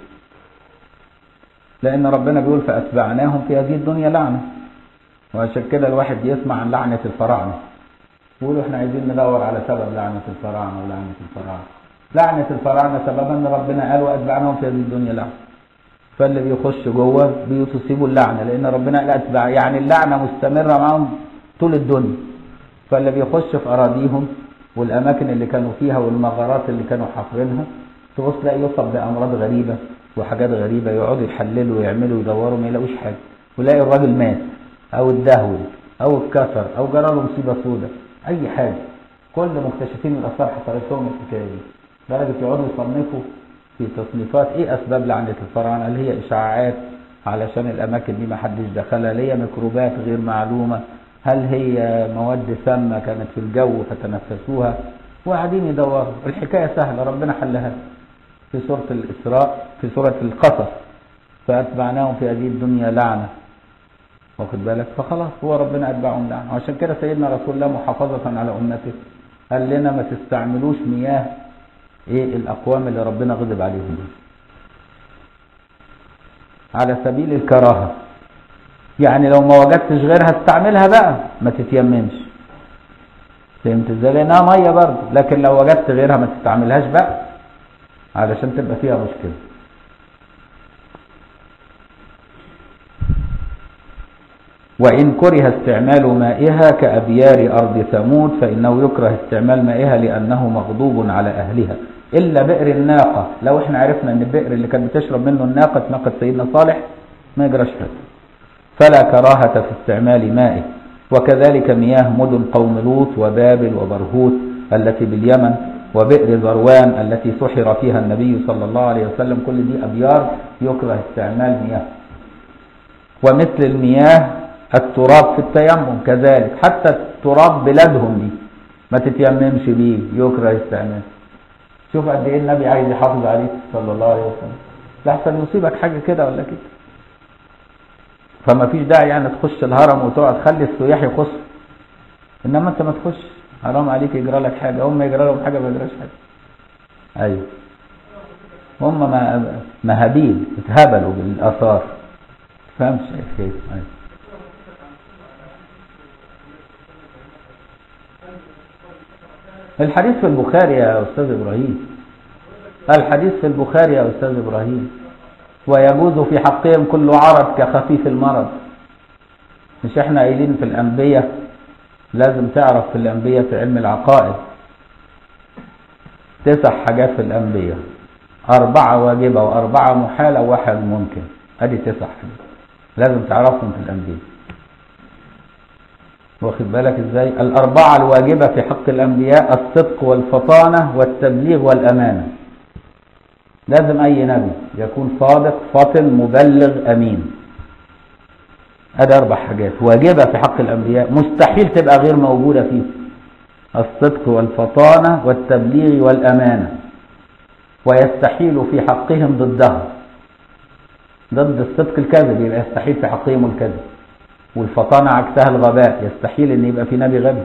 لأن ربنا بيقول فأتبعناهم في هذه الدنيا لعنة وعشان كده الواحد يسمع عن لعنة الفراعنة يقولوا احنا عايزين ندور على سبب لعنة الفراعنة ولعنة الفراعنة لعنة الفراعنة سببا ان ربنا قال وأتبعناهم في هذه الدنيا لعنة فاللي بيخش جوه بيتصيبوا اللعنة لأن ربنا قال أتبع يعني اللعنة مستمرة معهم طول الدنيا فاللي بيخش في أراضيهم والأماكن اللي كانوا فيها والمغارات اللي كانوا حافرينها تبص تلاقي يصاب بأمراض غريبة وحاجات غريبة يقعدوا يحللوا ويعملوا ويدوروا ما يلاقوش حاجة ويلاقي الراجل مات أو اتدهول أو اتكسر أو جرى له مصيبة سوداء أي حاجة كل مكتشفين الآثار حصلت لهم الحكاية دي درجة يقعدوا يصنفوا في تصنيفات إيه أسباب لعنة الفراعنة هل هي إشعاعات علشان الأماكن دي ما حدش دخلها هل هي ميكروبات غير معلومة هل هي مواد سامة كانت في الجو فتنفسوها وقاعدين يدوروا الحكاية سهلة ربنا حلها في سورة الإسراء في سورة القصص فأتبعناهم في هذه الدنيا لعنة واخد بالك فخلاص هو ربنا أتبعهم لعنة وعشان كده سيدنا رسول الله محافظة على أمته قال لنا ما تستعملوش مياه ايه الأقوام اللي ربنا غضب عليهم دي على سبيل الكراهة يعني لو ما وجدتش غيرها استعملها بقى ما تتيممش فهمت ازاي لانها ميه برضه لكن لو وجدت غيرها ما تستعملهاش بقى علشان تبقى فيها مشكله وإن كره استعمال مائها كأبيار أرض ثمود فإنه يكره استعمال مائها لأنه مغضوب على أهلها إلا بئر الناقة لو احنا عرفنا أن البئر اللي كانت بتشرب منه الناقة ناقة سيدنا صالح ما يجراش حاجة فلا كراهة في استعمال مائه وكذلك مياه مدن قوم لوط وبابل وبرهوت التي باليمن وبئر ذروان التي سحر فيها النبي صلى الله عليه وسلم كل دي أبيار يكره استعمال مياه ومثل المياه التراب في التيمم كذلك حتى التراب بلادهم دي ما تتيممش بيه يكره استعمال شوف قد ايه النبي عايز يحافظ عليك صلى الله عليه وسلم لحسن يصيبك حاجة كده ولا كده فما فيش داعي يعني تخش الهرم وتقعد تخلي السياح يخشوا انما انت ما تخش حرام عليك يجرى لك حاجه هم يجرى لهم حاجه ما يجراش حاجه ايوه هم ما مهابيل اتهبلوا بالاثار فهمش كيف أيوة. الحديث في البخاري يا استاذ ابراهيم الحديث في البخاري يا استاذ ابراهيم ويجوز في حقهم كل عرض كخفيف المرض مش احنا قايلين في الانبياء لازم تعرف في الانبياء في علم العقائد تسع حاجات في الانبياء اربعة واجبة واربعة محالة وواحد ممكن ادي تسع حاجات لازم تعرفهم في الانبياء واخد بالك ازاي الاربعة الواجبة في حق الانبياء الصدق والفطانة والتبليغ والامانة لازم اي نبي يكون صادق فاطن مبلغ امين ادي اربع حاجات واجبه في حق الانبياء مستحيل تبقى غير موجوده فيه الصدق والفطانه والتبليغ والامانه ويستحيل في حقهم ضدها ضد الصدق الكذب يبقى يستحيل في حقهم الكذب والفطانه عكسها الغباء يستحيل ان يبقى في نبي غبي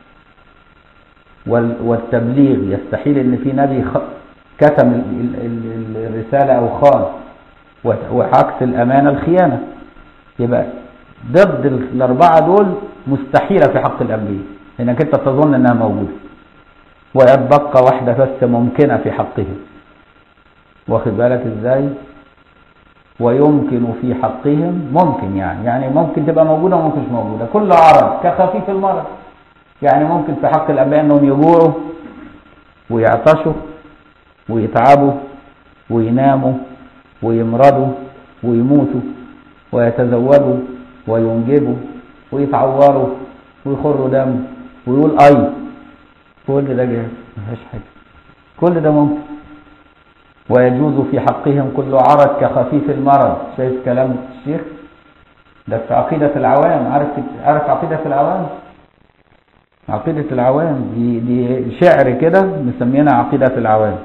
والتبليغ يستحيل ان في نبي كتم الرسالة أو خان وعكس الأمانة الخيانة يبقى ضد الأربعة دول مستحيلة في حق الأنبياء لأنك أنت تظن أنها موجودة ويبقى واحدة بس ممكنة في حقهم واخد بالك إزاي ويمكن في حقهم ممكن يعني يعني ممكن تبقى موجودة وممكن مش موجودة كل عرض كخفيف المرض يعني ممكن في حق الأنبياء أنهم يجوعوا ويعطشوا ويتعبوا ويناموا ويمرضوا ويموتوا ويتزوجوا وينجبوا ويتعوروا ويخروا دم ويقول اي كل ده جاهز مفيهاش حاجه كل ده ممكن ويجوز في حقهم كل عرض كخفيف المرض شايف كلام الشيخ ده في عقيدة العوام عارف عارف عقيدة العوام عقيدة العوام دي دي شعر كده مسمينها عقيدة العوام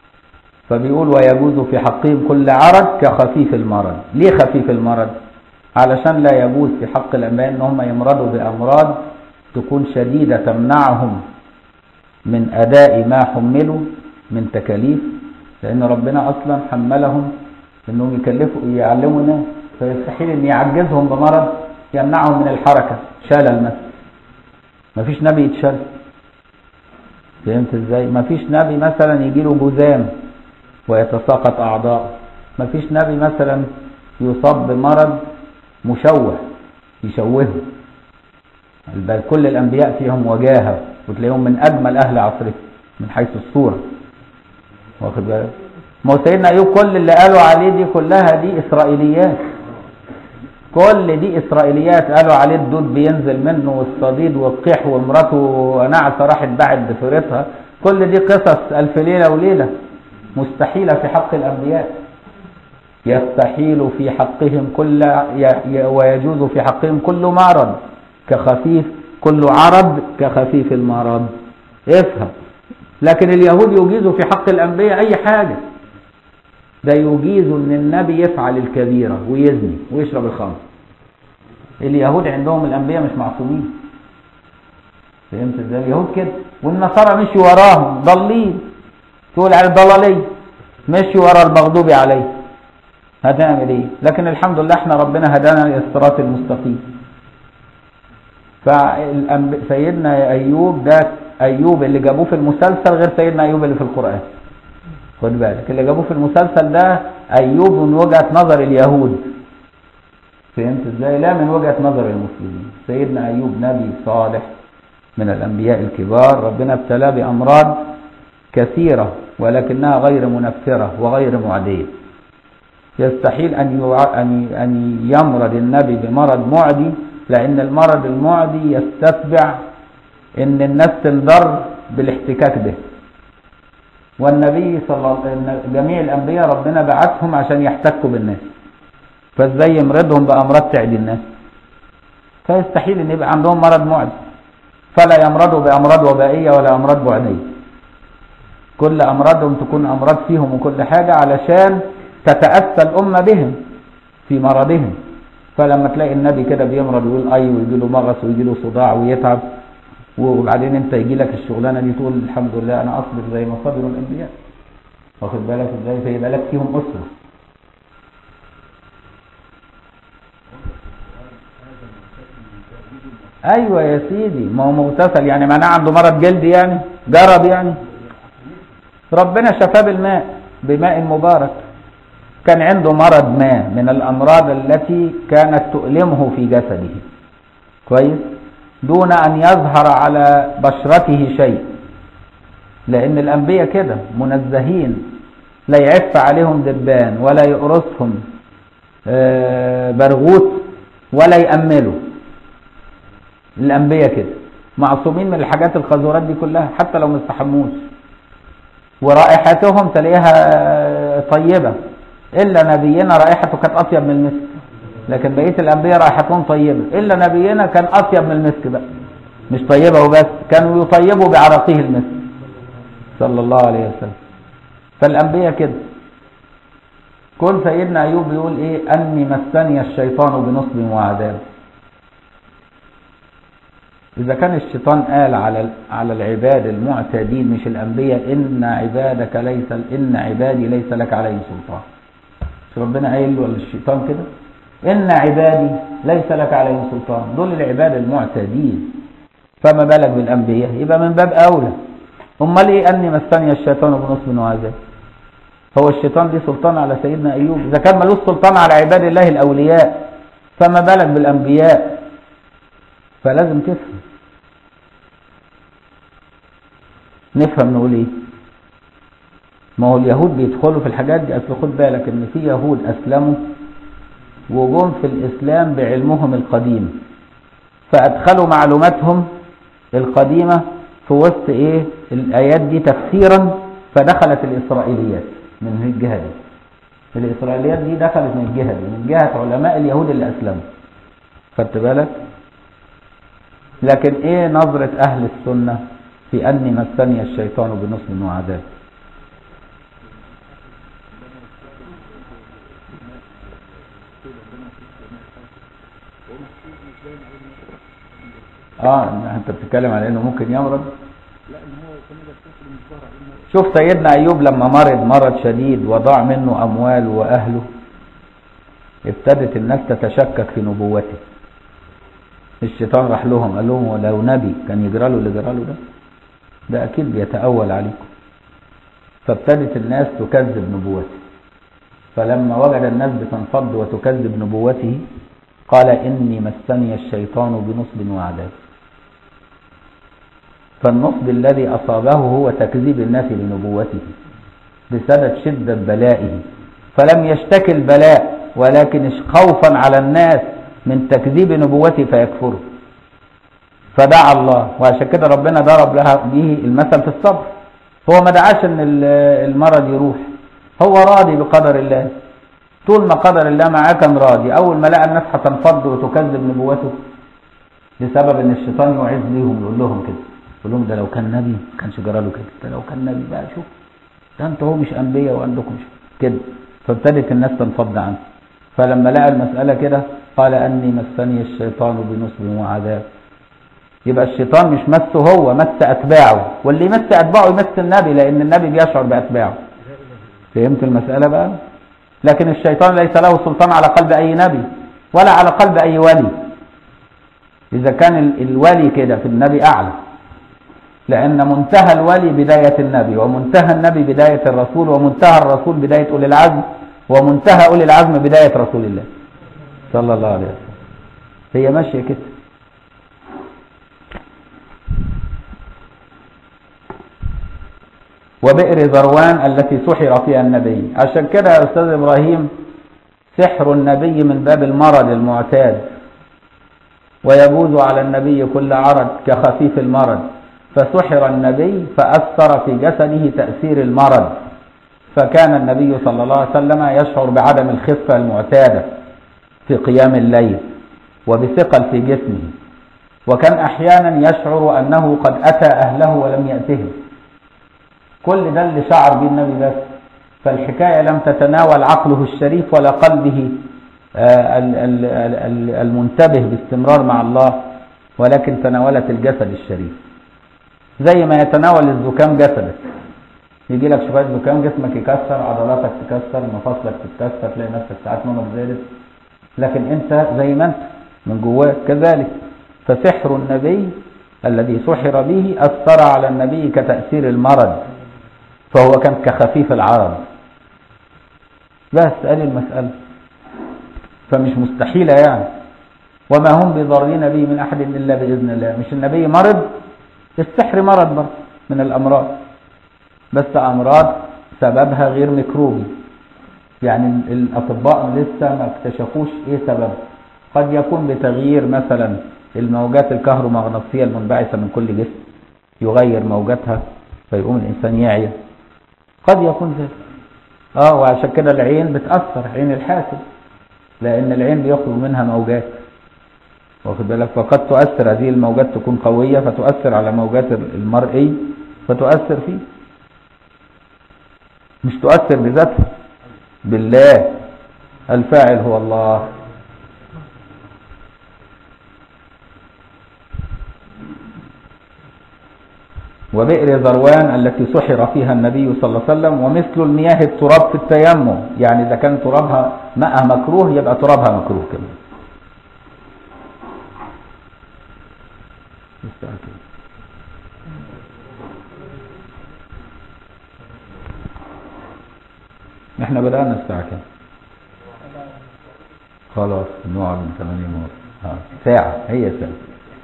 فبيقول ويجوز في حقهم كل عرض كخفيف المرض ليه خفيف المرض علشان لا يجوز في حق الأنبياء ان هم يمرضوا بأمراض تكون شديدة تمنعهم من أداء ما حملوا من تكاليف لأن ربنا أصلا حملهم انهم يكلفوا يعلموا الناس فيستحيل ان يعجزهم بمرض يمنعهم من الحركة شلل مثلا مفيش نبي يتشل فهمت ازاي مفيش نبي مثلا يجي له جذام ويتساقط اعضاء مفيش نبي مثلا يصاب بمرض مشوه يشوهه بل كل الانبياء فيهم وجاهه وتلاقيهم من اجمل اهل عصره من حيث الصوره واخد بالك ما هو سيدنا ايوب كل اللي قالوا عليه دي كلها دي اسرائيليات كل دي اسرائيليات قالوا عليه الدود بينزل منه والصديد والقيح ومراته نعسه راحت باعت ضفيرتها كل دي قصص الف ليله وليله مستحيله في حق الانبياء يستحيل في حقهم كل ويجوز في حقهم كل مرض كخفيف كل عرض كخفيف المرض افهم لكن اليهود يجيزوا في حق الانبياء اي حاجه ده يجيز ان النبي يفعل الكبيره ويزني ويشرب الخمر اليهود عندهم الانبياء مش معصومين فهمت ازاي اليهود كده والنصارى مشوا وراهم ضالين تقول على ضلاليه مشوا ورا المغضوب عليه هتعمل ايه لكن الحمد لله احنا ربنا هدانا للصراط المستقيم فسيدنا ايوب ده ايوب اللي جابوه في المسلسل غير سيدنا ايوب اللي في القران خد بالك اللي جابوه في المسلسل ده ايوب من وجهه نظر اليهود فهمت ازاي لا من وجهه نظر المسلمين سيدنا ايوب نبي صالح من الانبياء الكبار ربنا ابتلاه بامراض كثيره ولكنها غير منفره وغير معديه يستحيل ان ان ان يمرض النبي بمرض معدي لان المرض المعدي يستتبع ان الناس تنضر بالاحتكاك به والنبي صلى الله عليه وسلم جميع الانبياء ربنا بعثهم عشان يحتكوا بالناس فازاي يمرضهم بامراض تعدي الناس فيستحيل ان يبقى عندهم مرض معدي فلا يمرضوا بامراض وبائيه ولا امراض بعديه كل امراضهم تكون امراض فيهم وكل حاجه علشان تتاسى الامه بهم في مرضهم فلما تلاقي النبي كده بيمرض ويقول اي ويجي له مغص ويجي له صداع ويتعب وبعدين انت يجي لك الشغلانه دي تقول الحمد لله انا اصبر زي ما صبروا الانبياء واخد بالك ازاي فيبقى لك فيهم اسره ايوه يا سيدي ما هو مغتسل يعني معناه عنده مرض جلدي يعني جرب يعني ربنا شفاه بالماء بماء مبارك كان عنده مرض ما من الامراض التي كانت تؤلمه في جسده كويس دون ان يظهر على بشرته شيء لان الانبياء كده منزهين لا يعف عليهم دبان ولا يقرصهم برغوث ولا يأملوا الانبياء كده معصومين من الحاجات القذورات دي كلها حتى لو ما استحموش ورائحتهم تلاقيها طيبه الا نبينا رائحته كانت اطيب من المسك لكن بقيه الانبياء رائحتهم طيبه الا نبينا كان اطيب من المسك بقى مش طيبه وبس كانوا يطيبوا بعرقه المسك صلى الله عليه وسلم فالانبياء كده كن سيدنا ايوب بيقول ايه اني مسني الشيطان بنصب وعذاب اذا كان الشيطان قال على على العباد المعتادين مش الانبياء ان عبادك ليس ان عبادي ليس لك عليهم سلطان ربنا قايل له الشيطان كده ان عبادي ليس لك عليهم سلطان دول العباد المعتادين فما بالك بالانبياء يبقى من باب اولى امال ايه اني مسني الشيطان بنصب وعذاب هو الشيطان ليه سلطان على سيدنا ايوب اذا كان ملوش سلطان على عباد الله الاولياء فما بالك بالانبياء فلازم تفهم نفهم نقول ايه ما هو اليهود بيدخلوا في الحاجات دي اصل خد بالك ان في يهود اسلموا وجم في الاسلام بعلمهم القديم فادخلوا معلوماتهم القديمه في وسط ايه الايات دي تفسيرا فدخلت الاسرائيليات من الجهه دي الاسرائيليات دي دخلت من الجهه دي من جهه علماء اليهود اللي اسلموا خدت بالك لكن ايه نظره اهل السنه في اني مسني الشيطان بنصب وعذاب اه انت بتتكلم على انه ممكن يمرض شوف سيدنا ايوب لما مرض مرض شديد وضاع منه اموال واهله ابتدت الناس تتشكك في نبوته الشيطان راح لهم قال لهم ولو نبي كان يجرى له اللي جرى له ده ده اكيد بيتأول عليكم فابتدت الناس تكذب نبوته فلما وجد الناس بتنفض وتكذب نبوته قال إني مسني الشيطان بنصب وعذاب فالنصب الذي أصابه هو تكذيب الناس لنبوته بسبب شدة بلائه فلم يشتكي البلاء ولكن خوفا على الناس من تكذيب نبوته فيكفروا فدعا الله وعشان كده ربنا ضرب لها به المثل في الصبر هو ما دعاش ان المرض يروح هو راضي بقدر الله طول ما قدر الله معاه كان راضي اول ما لقى الناس هتنفض وتكذب نبوته لسبب ان الشيطان يعز ليهم يقول لهم كده يقول لهم ده لو كان نبي ما كانش جرى له كده ده لو كان نبي بقى شوف ده انتوا هو مش انبياء وعندكم مش كده فابتدت الناس تنفض عنه فلما لقى المسألة كده قال أني مسني الشيطان بنصب وعذاب يبقى الشيطان مش مسه هو مس أتباعه واللي يمس أتباعه يمس النبي لأن النبي بيشعر بأتباعه فهمت المسألة بقى لكن الشيطان ليس له سلطان على قلب أي نبي ولا على قلب أي ولي إذا كان الولي كده في النبي أعلى لأن منتهى الولي بداية النبي ومنتهى النبي بداية الرسول ومنتهى الرسول بداية أولي العزم ومنتهى أولي العزم بداية رسول الله صلى الله عليه وسلم هي ماشية كده وبئر ذروان التي سحر فيها النبي عشان كده يا أستاذ إبراهيم سحر النبي من باب المرض المعتاد ويجوز على النبي كل عرض كخفيف المرض فسحر النبي فأثر في جسده تأثير المرض فكان النبي صلى الله عليه وسلم يشعر بعدم الخفة المعتادة في قيام الليل وبثقل في جسمه وكان أحيانا يشعر أنه قد أتى أهله ولم يأتهم كل ده اللي شعر به النبي بس فالحكاية لم تتناول عقله الشريف ولا قلبه المنتبه باستمرار مع الله ولكن تناولت الجسد الشريف زي ما يتناول الزكام جسدك يجي لك شويه زكام جسمك يكسر عضلاتك تكسر مفاصلك تتكسر تلاقي نفسك ساعات نومك زادت لكن انت زي ما انت من جواك كذلك فسحر النبي الذي سحر به اثر على النبي كتاثير المرض فهو كان كخفيف العرض بس ادي المساله فمش مستحيله يعني وما هم بضارين به من احد الا باذن الله مش النبي مرض السحر مرض برضه من الامراض بس امراض سببها غير ميكروبي يعني الاطباء لسه ما اكتشفوش ايه سبب قد يكون بتغيير مثلا الموجات الكهرومغناطيسيه المنبعثه من كل جسم يغير موجاتها فيقوم الانسان يعيا قد يكون ذلك اه وعشان كده العين بتاثر عين الحاسد لان العين بيخرج منها موجات واخد بالك فقد تؤثر هذه الموجات تكون قويه فتؤثر على موجات المرئي فتؤثر فيه مش تؤثر بذاتها بالله الفاعل هو الله وبئر ذروان التي سحر فيها النبي صلى الله عليه وسلم ومثل المياه التراب في التيمم يعني إذا كان ترابها ماء مكروه يبقى ترابها مكروه كمان احنا بدأنا الساعة كام خلاص نقعد من 8 ونص آه. ساعة هي ساعة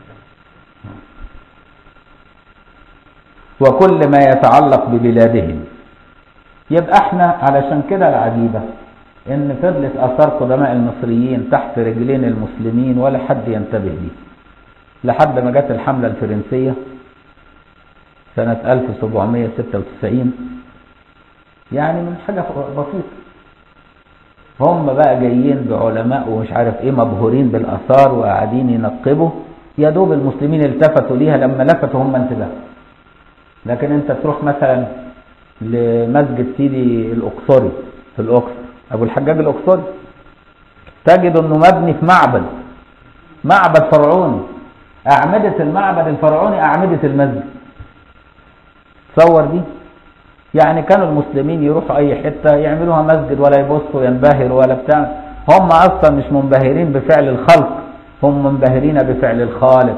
وكل ما يتعلق ببلادهم يبقى احنا علشان كده العجيبة ان فضلت اثار قدماء المصريين تحت رجلين المسلمين ولا حد ينتبه ليه لحد ما جت الحملة الفرنسية سنة 1796 يعني من حاجة بسيطة هم بقى جايين بعلماء ومش عارف ايه مبهورين بالاثار وقاعدين ينقبوا يا دوب المسلمين التفتوا ليها لما لفتوا هم انتبهوا لكن انت تروح مثلا لمسجد سيدي الاقصري في الاقصر ابو الحجاج الاقصري تجد انه مبني في معبد معبد فرعوني اعمدة المعبد الفرعوني اعمدة المسجد تصور دي يعني كانوا المسلمين يروحوا اي حتة يعملوها مسجد ولا يبصوا ينبهروا ولا بتاع هم اصلا مش منبهرين بفعل الخلق هم منبهرين بفعل الخالق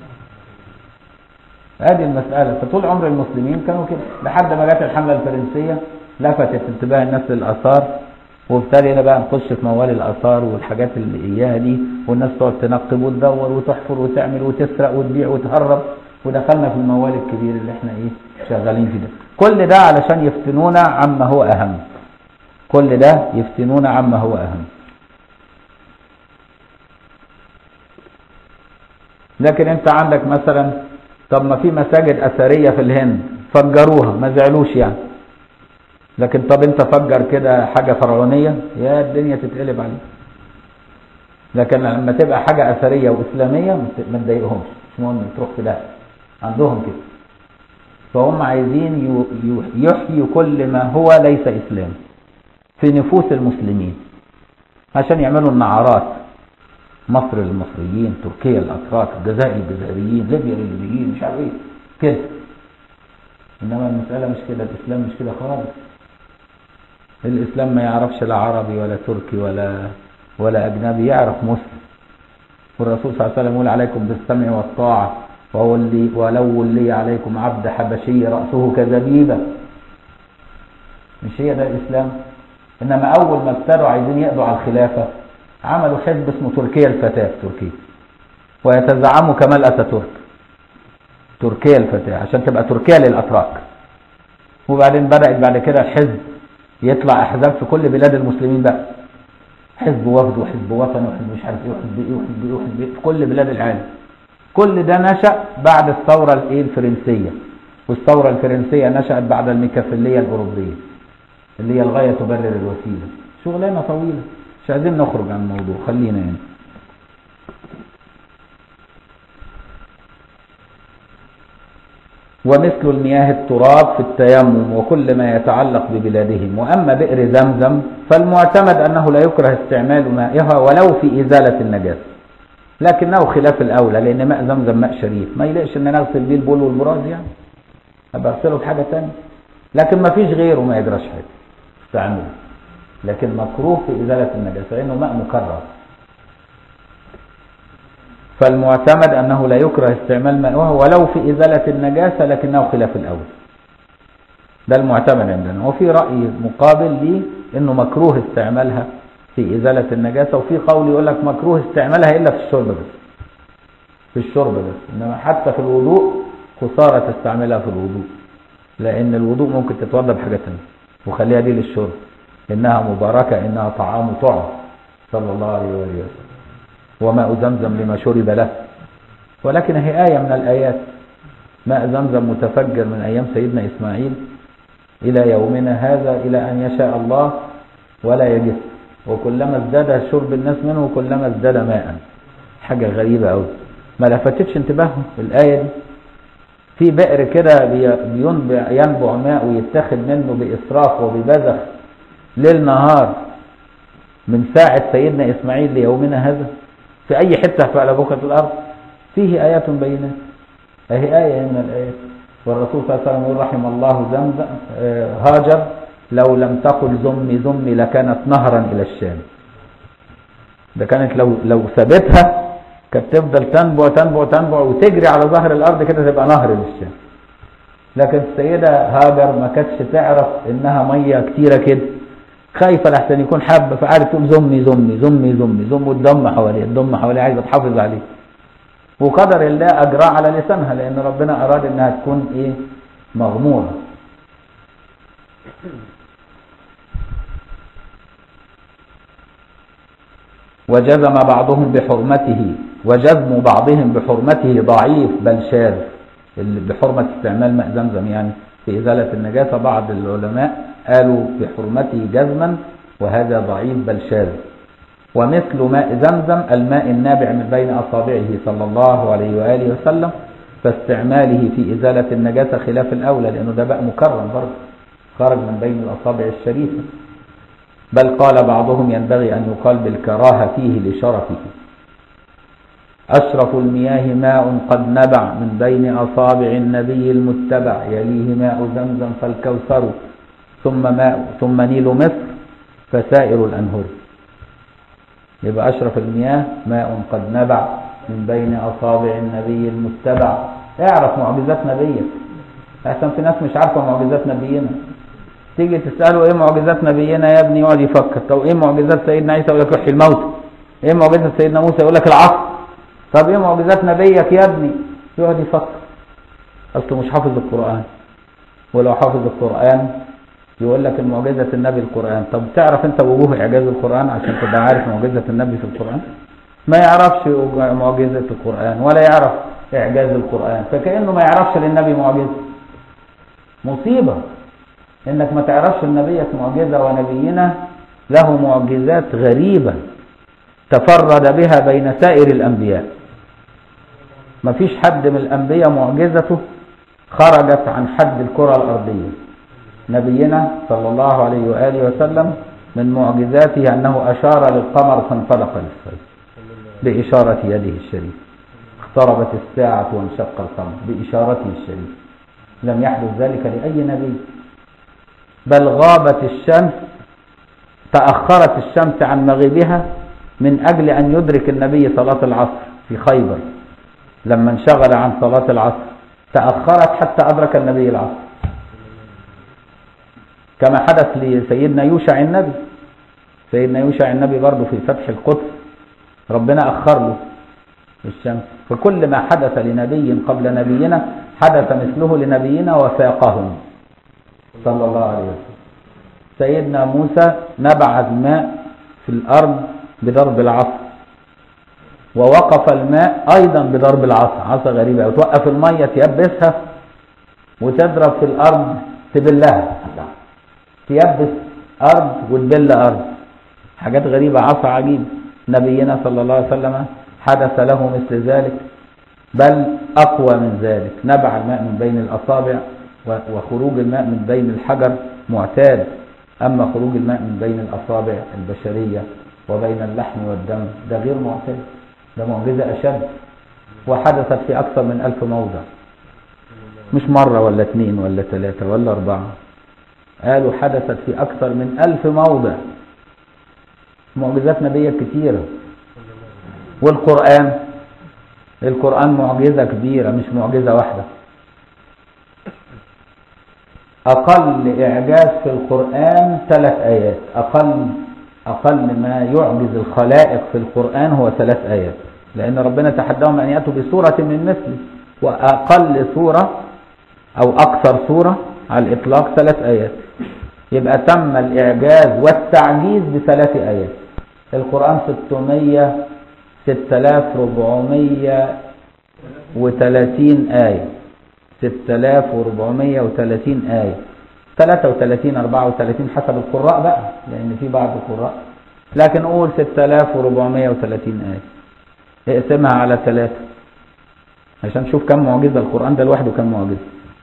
هذه المسألة فطول عمر المسلمين كانوا كده لحد ما جت الحملة الفرنسية لفتت انتباه الناس للآثار وابتدينا بقى نخش في موال الآثار والحاجات اللي إياها دي والناس تقعد تنقب وتدور وتحفر وتعمل وتسرق وتبيع وتهرب ودخلنا في الموال الكبير اللي احنا ايه شغالين فيه ده كل ده علشان يفتنونا عما هو أهم كل ده يفتنونا عما هو أهم لكن انت عندك مثلا طب ما في مساجد اثريه في الهند فجروها ما زعلوش يعني لكن طب انت فجر كده حاجه فرعونيه يا الدنيا تتقلب عليك لكن لما تبقى حاجه اثريه واسلاميه ما تضايقهمش مش مهم تروح في ده عندهم كده فهم عايزين يحيوا كل ما هو ليس اسلام في نفوس المسلمين عشان يعملوا النعرات مصر للمصريين تركيا الاتراك الجزائر الجزائريين ليبيا للليبيين مش عارف ايه كده انما المساله مش كده الاسلام مش كده خالص الاسلام ما يعرفش لا عربي ولا تركي ولا ولا اجنبي يعرف مسلم والرسول صلى الله عليه وسلم يقول عليكم بالسمع والطاعه وهو اللي ولو ولي عليكم عبد حبشي راسه كزبيبه مش هي ده الاسلام انما اول ما ابتدوا عايزين يقضوا على الخلافه عملوا حزب اسمه تركيا الفتاة تركيا ويتزعموا كمال أتاتورك تركيا الفتاة عشان تبقى تركيا للأتراك وبعدين بدأت بعد كده الحزب يطلع أحزاب في كل بلاد المسلمين بقى حزب وفد وحزب وطني وحزب مش عارف ايه وحزب ايه وحزب ايه وحزب ايه في كل بلاد العالم كل ده نشأ بعد الثورة الايه الفرنسية والثورة الفرنسية نشأت بعد الميكافيلية الأوروبية اللي هي الغاية تبرر الوسيلة شغلانة طويلة مش عايزين نخرج عن الموضوع خلينا يعني ومثل المياه التراب في التيمم وكل ما يتعلق ببلادهم وأما بئر زمزم فالمعتمد أنه لا يكره استعمال مائها ولو في إزالة النجاسة لكنه خلاف الأولى لأن ماء زمزم ماء شريف ما يلقش أن نغسل بيه البول والبراز يعني أبقى أغسله بحاجة تانية لكن ما فيش غيره ما يجراش حاجة استعمله لكن مكروه في إزالة النجاسة لأنه ماء مكرر فالمعتمد أنه لا يكره استعمال مائها ولو في إزالة النجاسة لكنه خلاف الأول ده المعتمد عندنا وفي رأي مقابل لي أنه مكروه استعمالها في إزالة النجاسة وفي قول يقول لك مكروه استعمالها إلا في الشرب بس في الشرب بس إنما حتى في الوضوء خسارة تستعملها في الوضوء لأن الوضوء ممكن تتوضى بحاجة تانية وخليها دي للشرب إنها مباركة إنها طعام طعم صلى الله عليه وآله وسلم وماء زمزم لما شرب له ولكن هي آية من الآيات ماء زمزم متفجر من أيام سيدنا إسماعيل إلى يومنا هذا إلى أن يشاء الله ولا يجف وكلما ازداد شرب الناس منه كلما ازداد ماء حاجة غريبة أوي ما لفتتش انتباههم الآية دي في بئر كده بينبع ينبع ماء ويتاخد منه بإسراف وببذخ ليل نهار من ساعة سيدنا إسماعيل ليومنا هذا في أي حتة في على بكرة الأرض فيه آيات بينات أهي آية من الآيات والرسول صلى الله عليه وسلم يقول رحم الله زمزم هاجر لو لم تقل زمي زمي لكانت نهرا إلى الشام ده كانت لو لو سابتها كانت تفضل تنبع تنبع تنبع وتجري على ظهر الأرض كده تبقى نهر للشام لكن السيدة هاجر ما كانتش تعرف إنها مية كتيرة كده خايفة لحسن يكون حابة فقعدت تقول زمي زمي زمي زمي زم والدم حواليه الدم حواليه عايزة تحافظ عليه وقدر الله أجراه على لسانها لأن ربنا أراد إنها تكون إيه مغمورة وجزم بعضهم بحرمته وجزم بعضهم بحرمته ضعيف بل شاذ بحرمة استعمال ماء زمزم يعني في إزالة النجاسة بعض العلماء قالوا بحرمته جزما وهذا ضعيف بل شاذ ومثل ماء زمزم الماء النابع من بين أصابعه صلى الله عليه وآله وسلم فاستعماله في إزالة النجاسة خلاف الأولى لأنه ده بقى مكرم برضه خرج من بين الأصابع الشريفة بل قال بعضهم ينبغي أن يقال بالكراهة فيه لشرفه أشرف المياه ماء قد نبع من بين أصابع النبي المتبع يليه ماء زمزم فالكوثر ثم ماء ثم نيل مصر فسائر الأنهر يبقى أشرف المياه ماء قد نبع من بين أصابع النبي المتبع اعرف معجزات نبيك أحسن في ناس مش عارفة معجزات نبينا تيجي تسأله ايه معجزات نبينا يا ابني يقعد يفكر طب ايه معجزات سيدنا عيسى يقول لك وحي الموت ايه معجزات سيدنا موسى يقول لك العصر طب ايه معجزات نبيك يا ابني يقعد يفكر اصله مش حافظ القرآن ولو حافظ القرآن يقول لك المعجزة النبي القرآن طب تعرف انت وجوه اعجاز القرآن عشان تبقى عارف معجزة النبي في القرآن ما يعرفش معجزة القرآن ولا يعرف اعجاز القرآن فكأنه ما يعرفش للنبي معجزة مصيبة انك ما تعرفش لنبيك معجزة ونبينا له معجزات غريبة تفرد بها بين سائر الأنبياء ما فيش حد من الأنبياء معجزته خرجت عن حد الكرة الأرضية نبينا صلى الله عليه وآله وسلم من معجزاته أنه أشار للقمر فانطلق للصيف بإشارة يده الشريف اقتربت الساعة وانشق القمر بإشارته الشريف لم يحدث ذلك لأي نبي بل غابت الشمس تأخرت الشمس عن مغيبها من أجل أن يدرك النبي صلاة العصر في خيبر لما انشغل عن صلاة العصر تأخرت حتى أدرك النبي العصر كما حدث لسيدنا يوشع النبي سيدنا يوشع النبي برضه في فتح القدس ربنا أخر له الشمس فكل ما حدث لنبي قبل نبينا حدث مثله لنبينا وفاقهم صلى الله عليه وسلم سيدنا موسى نبع الماء في الأرض بضرب العصا ووقف الماء أيضا بضرب العصا عصا غريبة وتوقف المية تيبسها وتضرب في الأرض تبلها تيبس أرض وتبل أرض حاجات غريبة عصا عجيب نبينا صلى الله عليه وسلم حدث له مثل ذلك بل أقوى من ذلك نبع الماء من بين الأصابع وخروج الماء من بين الحجر معتاد أما خروج الماء من بين الأصابع البشرية وبين اللحم والدم ده غير معتاد ده معجزة أشد وحدثت في أكثر من ألف موضع مش مرة ولا اثنين ولا ثلاثة ولا أربعة قالوا حدثت في أكثر من ألف موضع معجزات نبية كثيرة والقرآن القرآن معجزة كبيرة مش معجزة واحدة أقل إعجاز في القرآن ثلاث آيات أقل أقل ما يعجز الخلائق في القرآن هو ثلاث آيات لأن ربنا تحداهم أن يأتوا بسورة من مثله وأقل سورة أو أكثر سورة على الإطلاق ثلاث آيات يبقى تم الإعجاز والتعجيز بثلاث آيات القرآن 600 6430 آية 6430 آية 33 34 حسب القراء بقى لأن في بعض القراء لكن قول 6430 آية اقسمها على ثلاثة عشان تشوف كم معجزة القرآن ده لوحده كم معجزة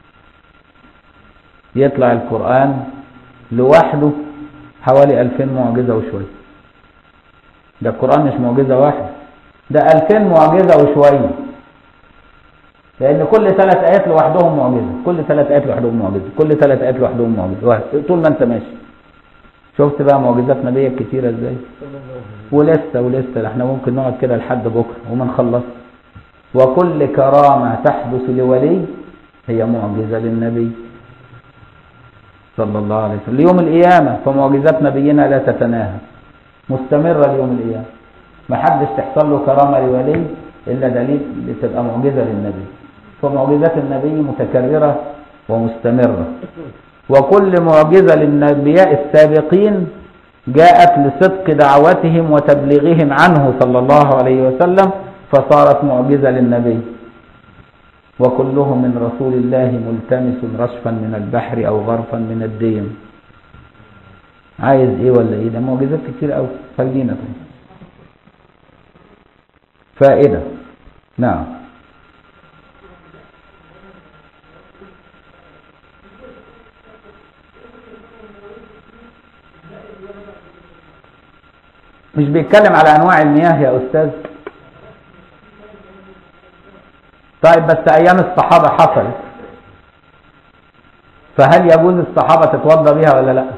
يطلع القرآن لوحده حوالي 2000 معجزة وشوية ده القرآن مش معجزة واحدة ده 2000 معجزة وشوية لأن كل ثلاث آيات لوحدهم معجزة كل ثلاث آيات لوحدهم معجزة كل ثلاث آيات لوحدهم معجزة طول ما أنت ماشي شفت بقى معجزات نبية كتيرة ازاي ولسه ولسه احنا ممكن نقعد كده لحد بكرة وما نخلص وكل كرامة تحدث لولي هي معجزة للنبي صلى الله عليه وسلم ليوم القيامة فمعجزات نبينا لا تتناهى مستمرة ليوم القيامة ما حدش تحصل له كرامة لولي إلا دليل لتبقى معجزة للنبي فمعجزات النبي متكررة ومستمرة وكل معجزة للنبياء السابقين جاءت لصدق دعوتهم وتبليغهم عنه صلى الله عليه وسلم فصارت معجزة للنبي وكلهم من رسول الله ملتمس رشفا من البحر أو غرفا من الديم عايز ايه ولا ايه ده معجزات كتير قوي خلينا طيب فائدة نعم مش بيتكلم على انواع المياه يا استاذ طيب بس ايام الصحابة حصلت فهل يجوز الصحابة تتوضى بها ولا لا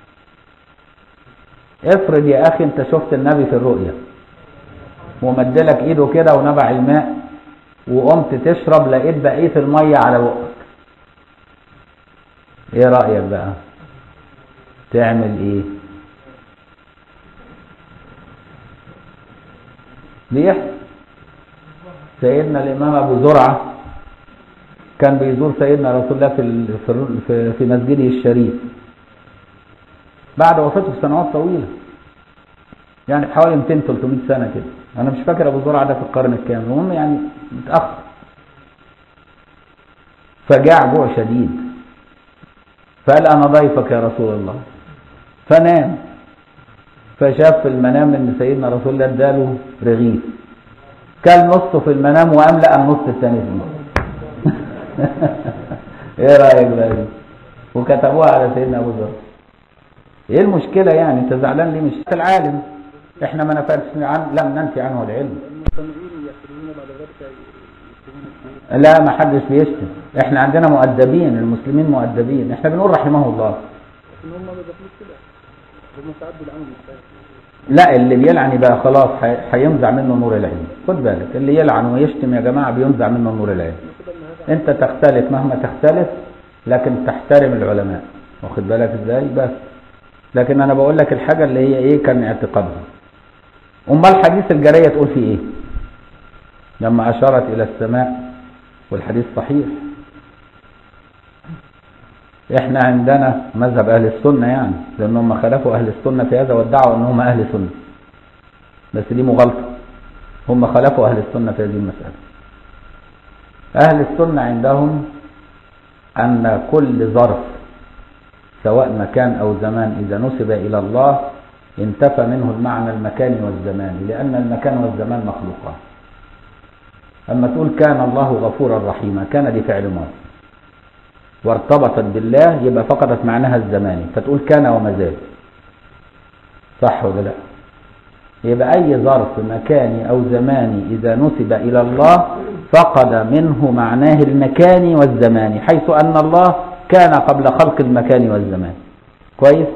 افرض يا اخي انت شفت النبي في الرؤيا ومدلك ايده كده ونبع الماء وقمت تشرب لقيت بقية المية على بقك ايه رأيك بقى تعمل ايه بيحصل سيدنا الامام ابو زرعة كان بيزور سيدنا رسول الله في في في مسجده الشريف بعد وفاته بسنوات طويلة يعني حوالي 200 300 سنة كده انا مش فاكر ابو زرعة ده في القرن الكام المهم يعني متأخر فجاع جوع شديد فقال انا ضيفك يا رسول الله فنام فشاف في المنام ان سيدنا رسول الله اداله رغيف كل نصه في المنام وقام لقى النص الثاني في النص ايه رايك بقى دي وكتبوها على سيدنا ابو ذر ايه المشكله يعني انت زعلان ليه مش العالم احنا ما نفعش عن لم ننفي عنه العلم لا ما حدش بيشتم احنا عندنا مؤدبين المسلمين مؤدبين احنا بنقول رحمه الله لا اللي بيلعن يبقى خلاص هينزع منه نور العلم خد بالك اللي يلعن ويشتم يا جماعه بينزع منه نور العلم انت تختلف مهما تختلف لكن تحترم العلماء واخد بالك ازاي بس لكن انا بقول لك الحاجه اللي هي ايه كان اعتقادها امال حديث الجاريه تقول فيه ايه لما اشارت الى السماء والحديث صحيح احنا عندنا مذهب اهل السنة يعني لان هم خالفوا اهل السنة في هذا وادعوا ان هم اهل سنة بس دي مغالطة هم خالفوا اهل السنة في هذه المسألة اهل السنة عندهم ان كل ظرف سواء مكان او زمان اذا نسب الى الله انتفى منه المعنى المكاني والزماني لان المكان والزمان مخلوقان اما تقول كان الله غفورا رحيما كان دي فعل ماضي وارتبطت بالله يبقى فقدت معناها الزماني فتقول كان وما زال صح ولا لا يبقى اي ظرف مكاني او زماني اذا نسب الى الله فقد منه معناه المكاني والزماني حيث ان الله كان قبل خلق المكان والزمان كويس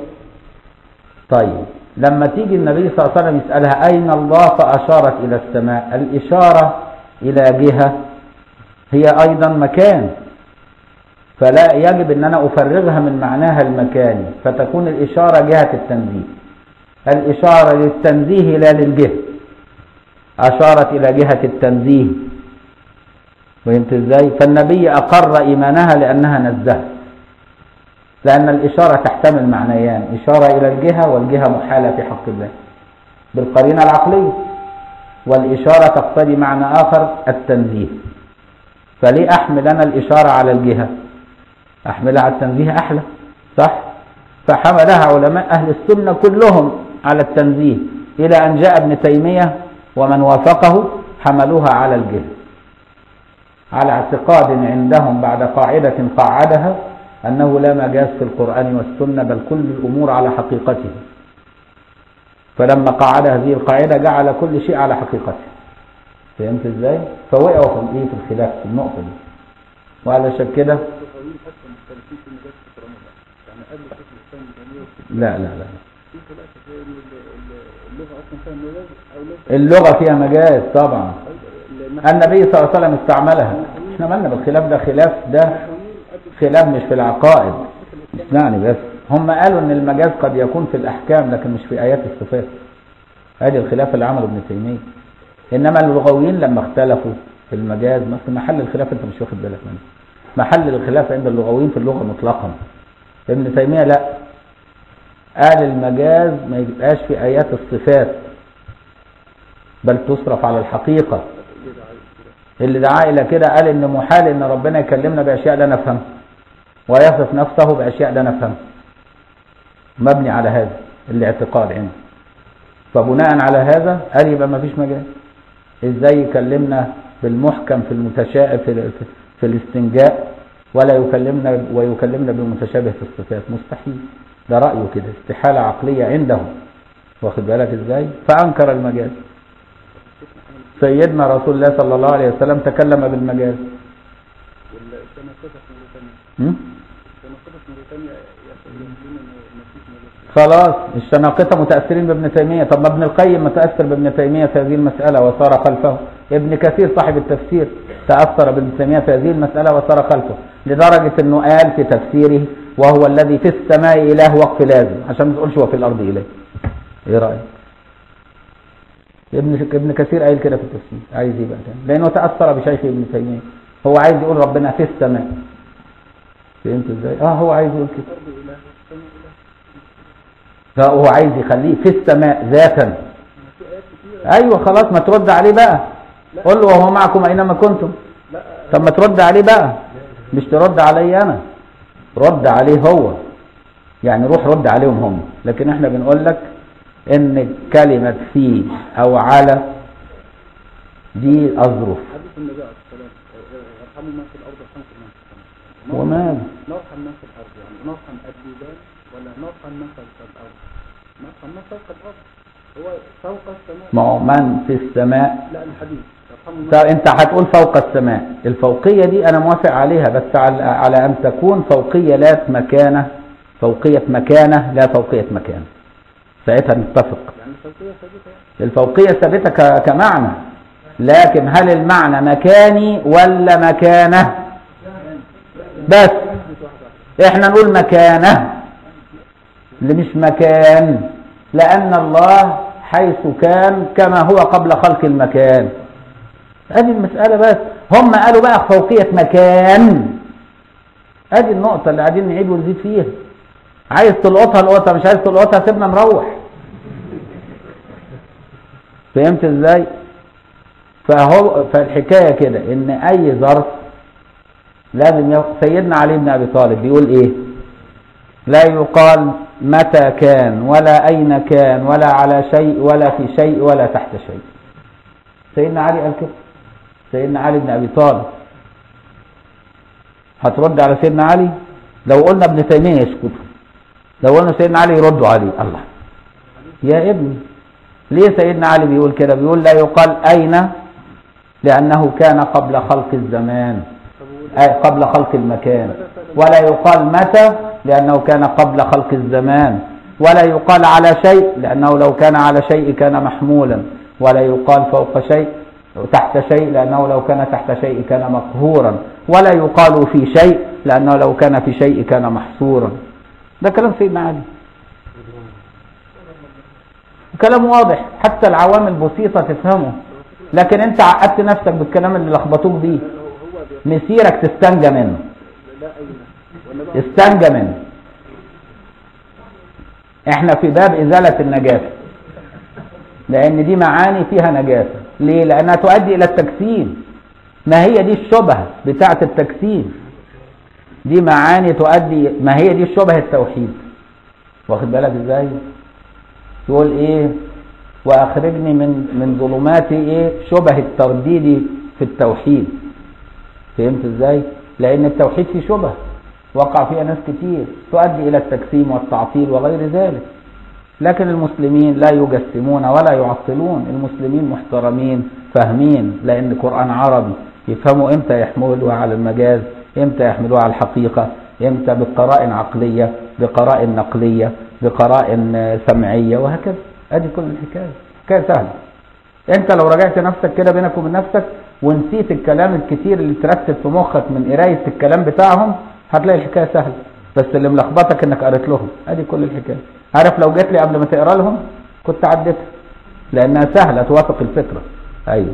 طيب لما تيجي النبي صلى الله عليه وسلم يسألها أين الله فأشارت إلى السماء الإشارة إلى جهة هي أيضا مكان فلا يجب ان انا افرغها من معناها المكاني فتكون الاشارة جهة التنزيه الاشارة للتنزيه لا للجهة اشارت الى جهة التنزيه فهمت ازاي فالنبي اقر ايمانها لانها نزهت لان الاشارة تحتمل معنيان اشارة الى الجهة والجهة محالة في حق الله بالقرينة العقلية والاشارة تقتضي معنى اخر التنزيه فليه احمل انا الاشارة على الجهة احملها على التنزيه احلى صح فحملها علماء اهل السنة كلهم على التنزيه الى ان جاء ابن تيمية ومن وافقه حملوها على الجهة على اعتقاد عندهم بعد قاعدة قاعدها انه لا مجاز في القرآن والسنة بل كل الامور على حقيقته فلما قاعد هذه القاعدة جعل كل شيء على حقيقته فهمت ازاي فوقعوا في الايه في الخلاف في النقطة دي وعلشان كده لا لا لا اللغة فيها مجاز طبعا النبي صلى الله عليه وسلم استعملها احنا مالنا بالخلاف ده خلاف ده خلاف مش في العقائد اسمعني بس هم قالوا ان المجاز قد يكون في الاحكام لكن مش في ايات الصفات هذه الخلاف اللي عمله ابن تيميه انما اللغويين لما اختلفوا في المجاز مثل محل الخلاف انت مش واخد بالك منه محل الخلاف عند اللغويين في اللغه مطلقا ابن تيميه لا قال المجاز ما يبقاش في ايات الصفات بل تصرف على الحقيقه اللي دعا الى كده قال ان محال ان ربنا يكلمنا باشياء لا نفهمها ويصف نفسه باشياء لا نفهمها مبني على هذا الاعتقاد عنده فبناء على هذا قال يبقى ما فيش مجال ازاي يكلمنا بالمحكم في المتشا في, في, في الاستنجاء ولا يكلمنا ويكلمنا بالمتشابه في الصفات مستحيل ده رأيه كده استحالة عقلية عنده واخد بالك ازاي فانكر المجاز سيدنا رسول الله صلى الله عليه وسلم تكلم بالمجاز والشنقطة في موريتانيا م? الشنقطة في موريتانيا يقولون ان مفيش مجاز خلاص الشناقطة متأثرين بابن تيمية طب ما ابن القيم متأثر بابن تيمية في هذه المسألة وصار خلفه ابن كثير صاحب التفسير تأثر بابن تيمية في هذه المسألة وصار خلفه لدرجة انه قال في تفسيره وهو الذي في السماء إله وقف لازم عشان ما تقولش هو في الأرض إله ايه رأيك ابن ابن كثير قايل كده في التفسير عايز ايه بقى تاني لأنه تأثر بشيخ ابن تيمية هو عايز يقول ربنا في السماء فهمت ازاي اه هو عايز يقول كده الارض اله والسماء اله لا هو عايز يخليه في السماء ذاتا ما في ايات كتيرة ايوه خلاص ما ترد عليه بقى قول له وهو معكم اينما كنتم لا طب ما ترد عليه بقى مش ترد علي انا رد عليه هو يعني روح رد عليهم هم لكن احنا بنقول لك ان كلمة في او على دي اظرف حديث النبي عليه الصلاة والسلام ارحموا من في الارض يرحمكم من في السماء وماذا نرحم من في الارض يعني نرحم الجبال ولا نرحم من فوق الارض نرحم من فوق الارض هو فوق السماء ما هو من في السماء لا الحديث يرحموا من طب انت هتقول فوق السماء الفوقية دي انا موافق عليها بس على, على ان تكون فوقية لا مكانة فوقية مكانة لا فوقية مكان ساعتها نتفق يعني فوقية ثابتة يعني الفوقية ثابتة ك- كمعنى لكن هل المعنى مكاني ولا مكانة بس احنا نقول مكانة اللي مش مكان لأن الله حيث كان كما هو قبل خلق المكان هذه المسألة بس هم قالوا بقى فوقية مكان ادي النقطة اللي قاعدين نعيد ونزيد فيها عايز تلقطها القطة مش عايز تلقطها سيبنا نروح فهمت ازاي فهو فالحكاية كده ان اي ظرف لازم يق... سيدنا علي بن ابي طالب بيقول ايه لا يقال متى كان ولا اين كان ولا على شيء ولا في شيء ولا تحت شيء سيدنا علي قال كده سيدنا علي بن ابي طالب هترد على سيدنا علي لو قلنا ابن تيميه يسكتوا لو قلنا سيدنا علي يردوا عليه الله يا ابني ليه سيدنا علي بيقول كده بيقول لا يقال أين لأنه كان قبل خلق الزمان أي قبل خلق المكان ولا يقال متى لأنه كان قبل خلق الزمان ولا يقال على شيء لأنه لو كان على شيء كان محمولا ولا يقال فوق شيء تحت شيء لأنه لو كان تحت شيء كان مقهورا ولا يقال في شيء لأنه لو كان في شيء كان محصورا ده كلام سيدنا علي كلام واضح حتى العوام البسيطة تفهمه لكن انت عقدت نفسك بالكلام اللي لخبطوك بيه هو بي- مسيرك تستنجى منه لا اين والنبي استنجى منه احنا في باب ازالة النجاسة لان دي معاني فيها نجاسة ليه لانها تؤدي الى التجسيم ما هي دي الشبهة بتاعة التجسيم دي معاني تؤدي ما هي دي الشبهة التوحيد واخد بالك ازاي يقول ايه واخرجني من من ظلمات ايه شبه الترديد في التوحيد فهمت ازاي لان التوحيد فيه شبه وقع فيها ناس كتير تؤدي الى التجسيم والتعطيل وغير ذلك لكن المسلمين لا يجسمون ولا يعطلون المسلمين محترمين فاهمين لان القرآن عربي يفهموا امتى يحملوها على المجاز امتى يحملوها على الحقيقة امتى بقرائن عقلية بقرائن نقلية بقرائن آه، سمعية وهكذا ادي كل الحكاية حكاية سهلة انت لو راجعت نفسك كده بينك وبين نفسك ونسيت الكلام الكتير اللي ترتب في مخك من قراية الكلام بتاعهم هتلاقي الحكاية سهلة بس اللي ملخبطك انك قريت لهم ادي كل الحكاية عارف لو جات لي قبل ما تقرا لهم كنت عديتها لانها سهلة توافق الفكرة ايوه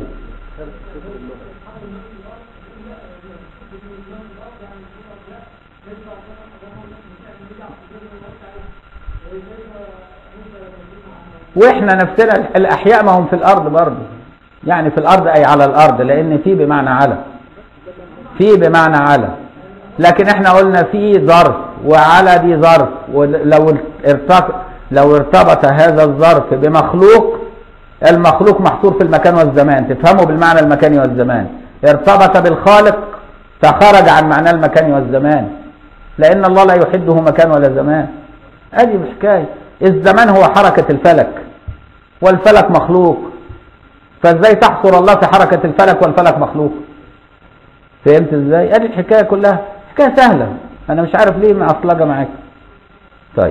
واحنا نفسنا الاحياء ما هم في الارض برضه يعني في الارض اي على الارض لان في بمعنى على في بمعنى على لكن احنا قلنا في ظرف وعلى دي ظرف ولو ارتق لو ارتبط هذا الظرف بمخلوق المخلوق محصور في المكان والزمان تفهمه بالمعنى المكاني والزمان ارتبط بالخالق فخرج عن معنى المكان والزمان لان الله لا يحده مكان ولا زمان ادي الحكايه الزمان هو حركه الفلك والفلك مخلوق فازاي تحصر الله في حركة الفلك والفلك مخلوق فهمت ازاي ادي الحكاية كلها حكاية سهلة انا مش عارف ليه معصلجة معاك طيب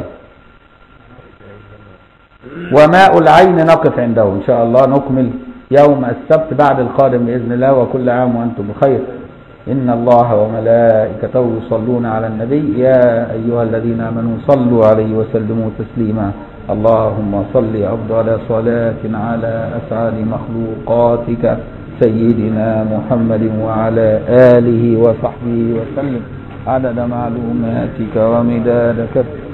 وماء العين نقف عنده ان شاء الله نكمل يوم السبت بعد القادم باذن الله وكل عام وانتم بخير ان الله وملائكته يصلون على النبي يا ايها الذين امنوا صلوا عليه وسلموا تسليما اللهم صل افضل صلاه على اسعد مخلوقاتك سيدنا محمد وعلى اله وصحبه وسلم عدد معلوماتك ومداد كفك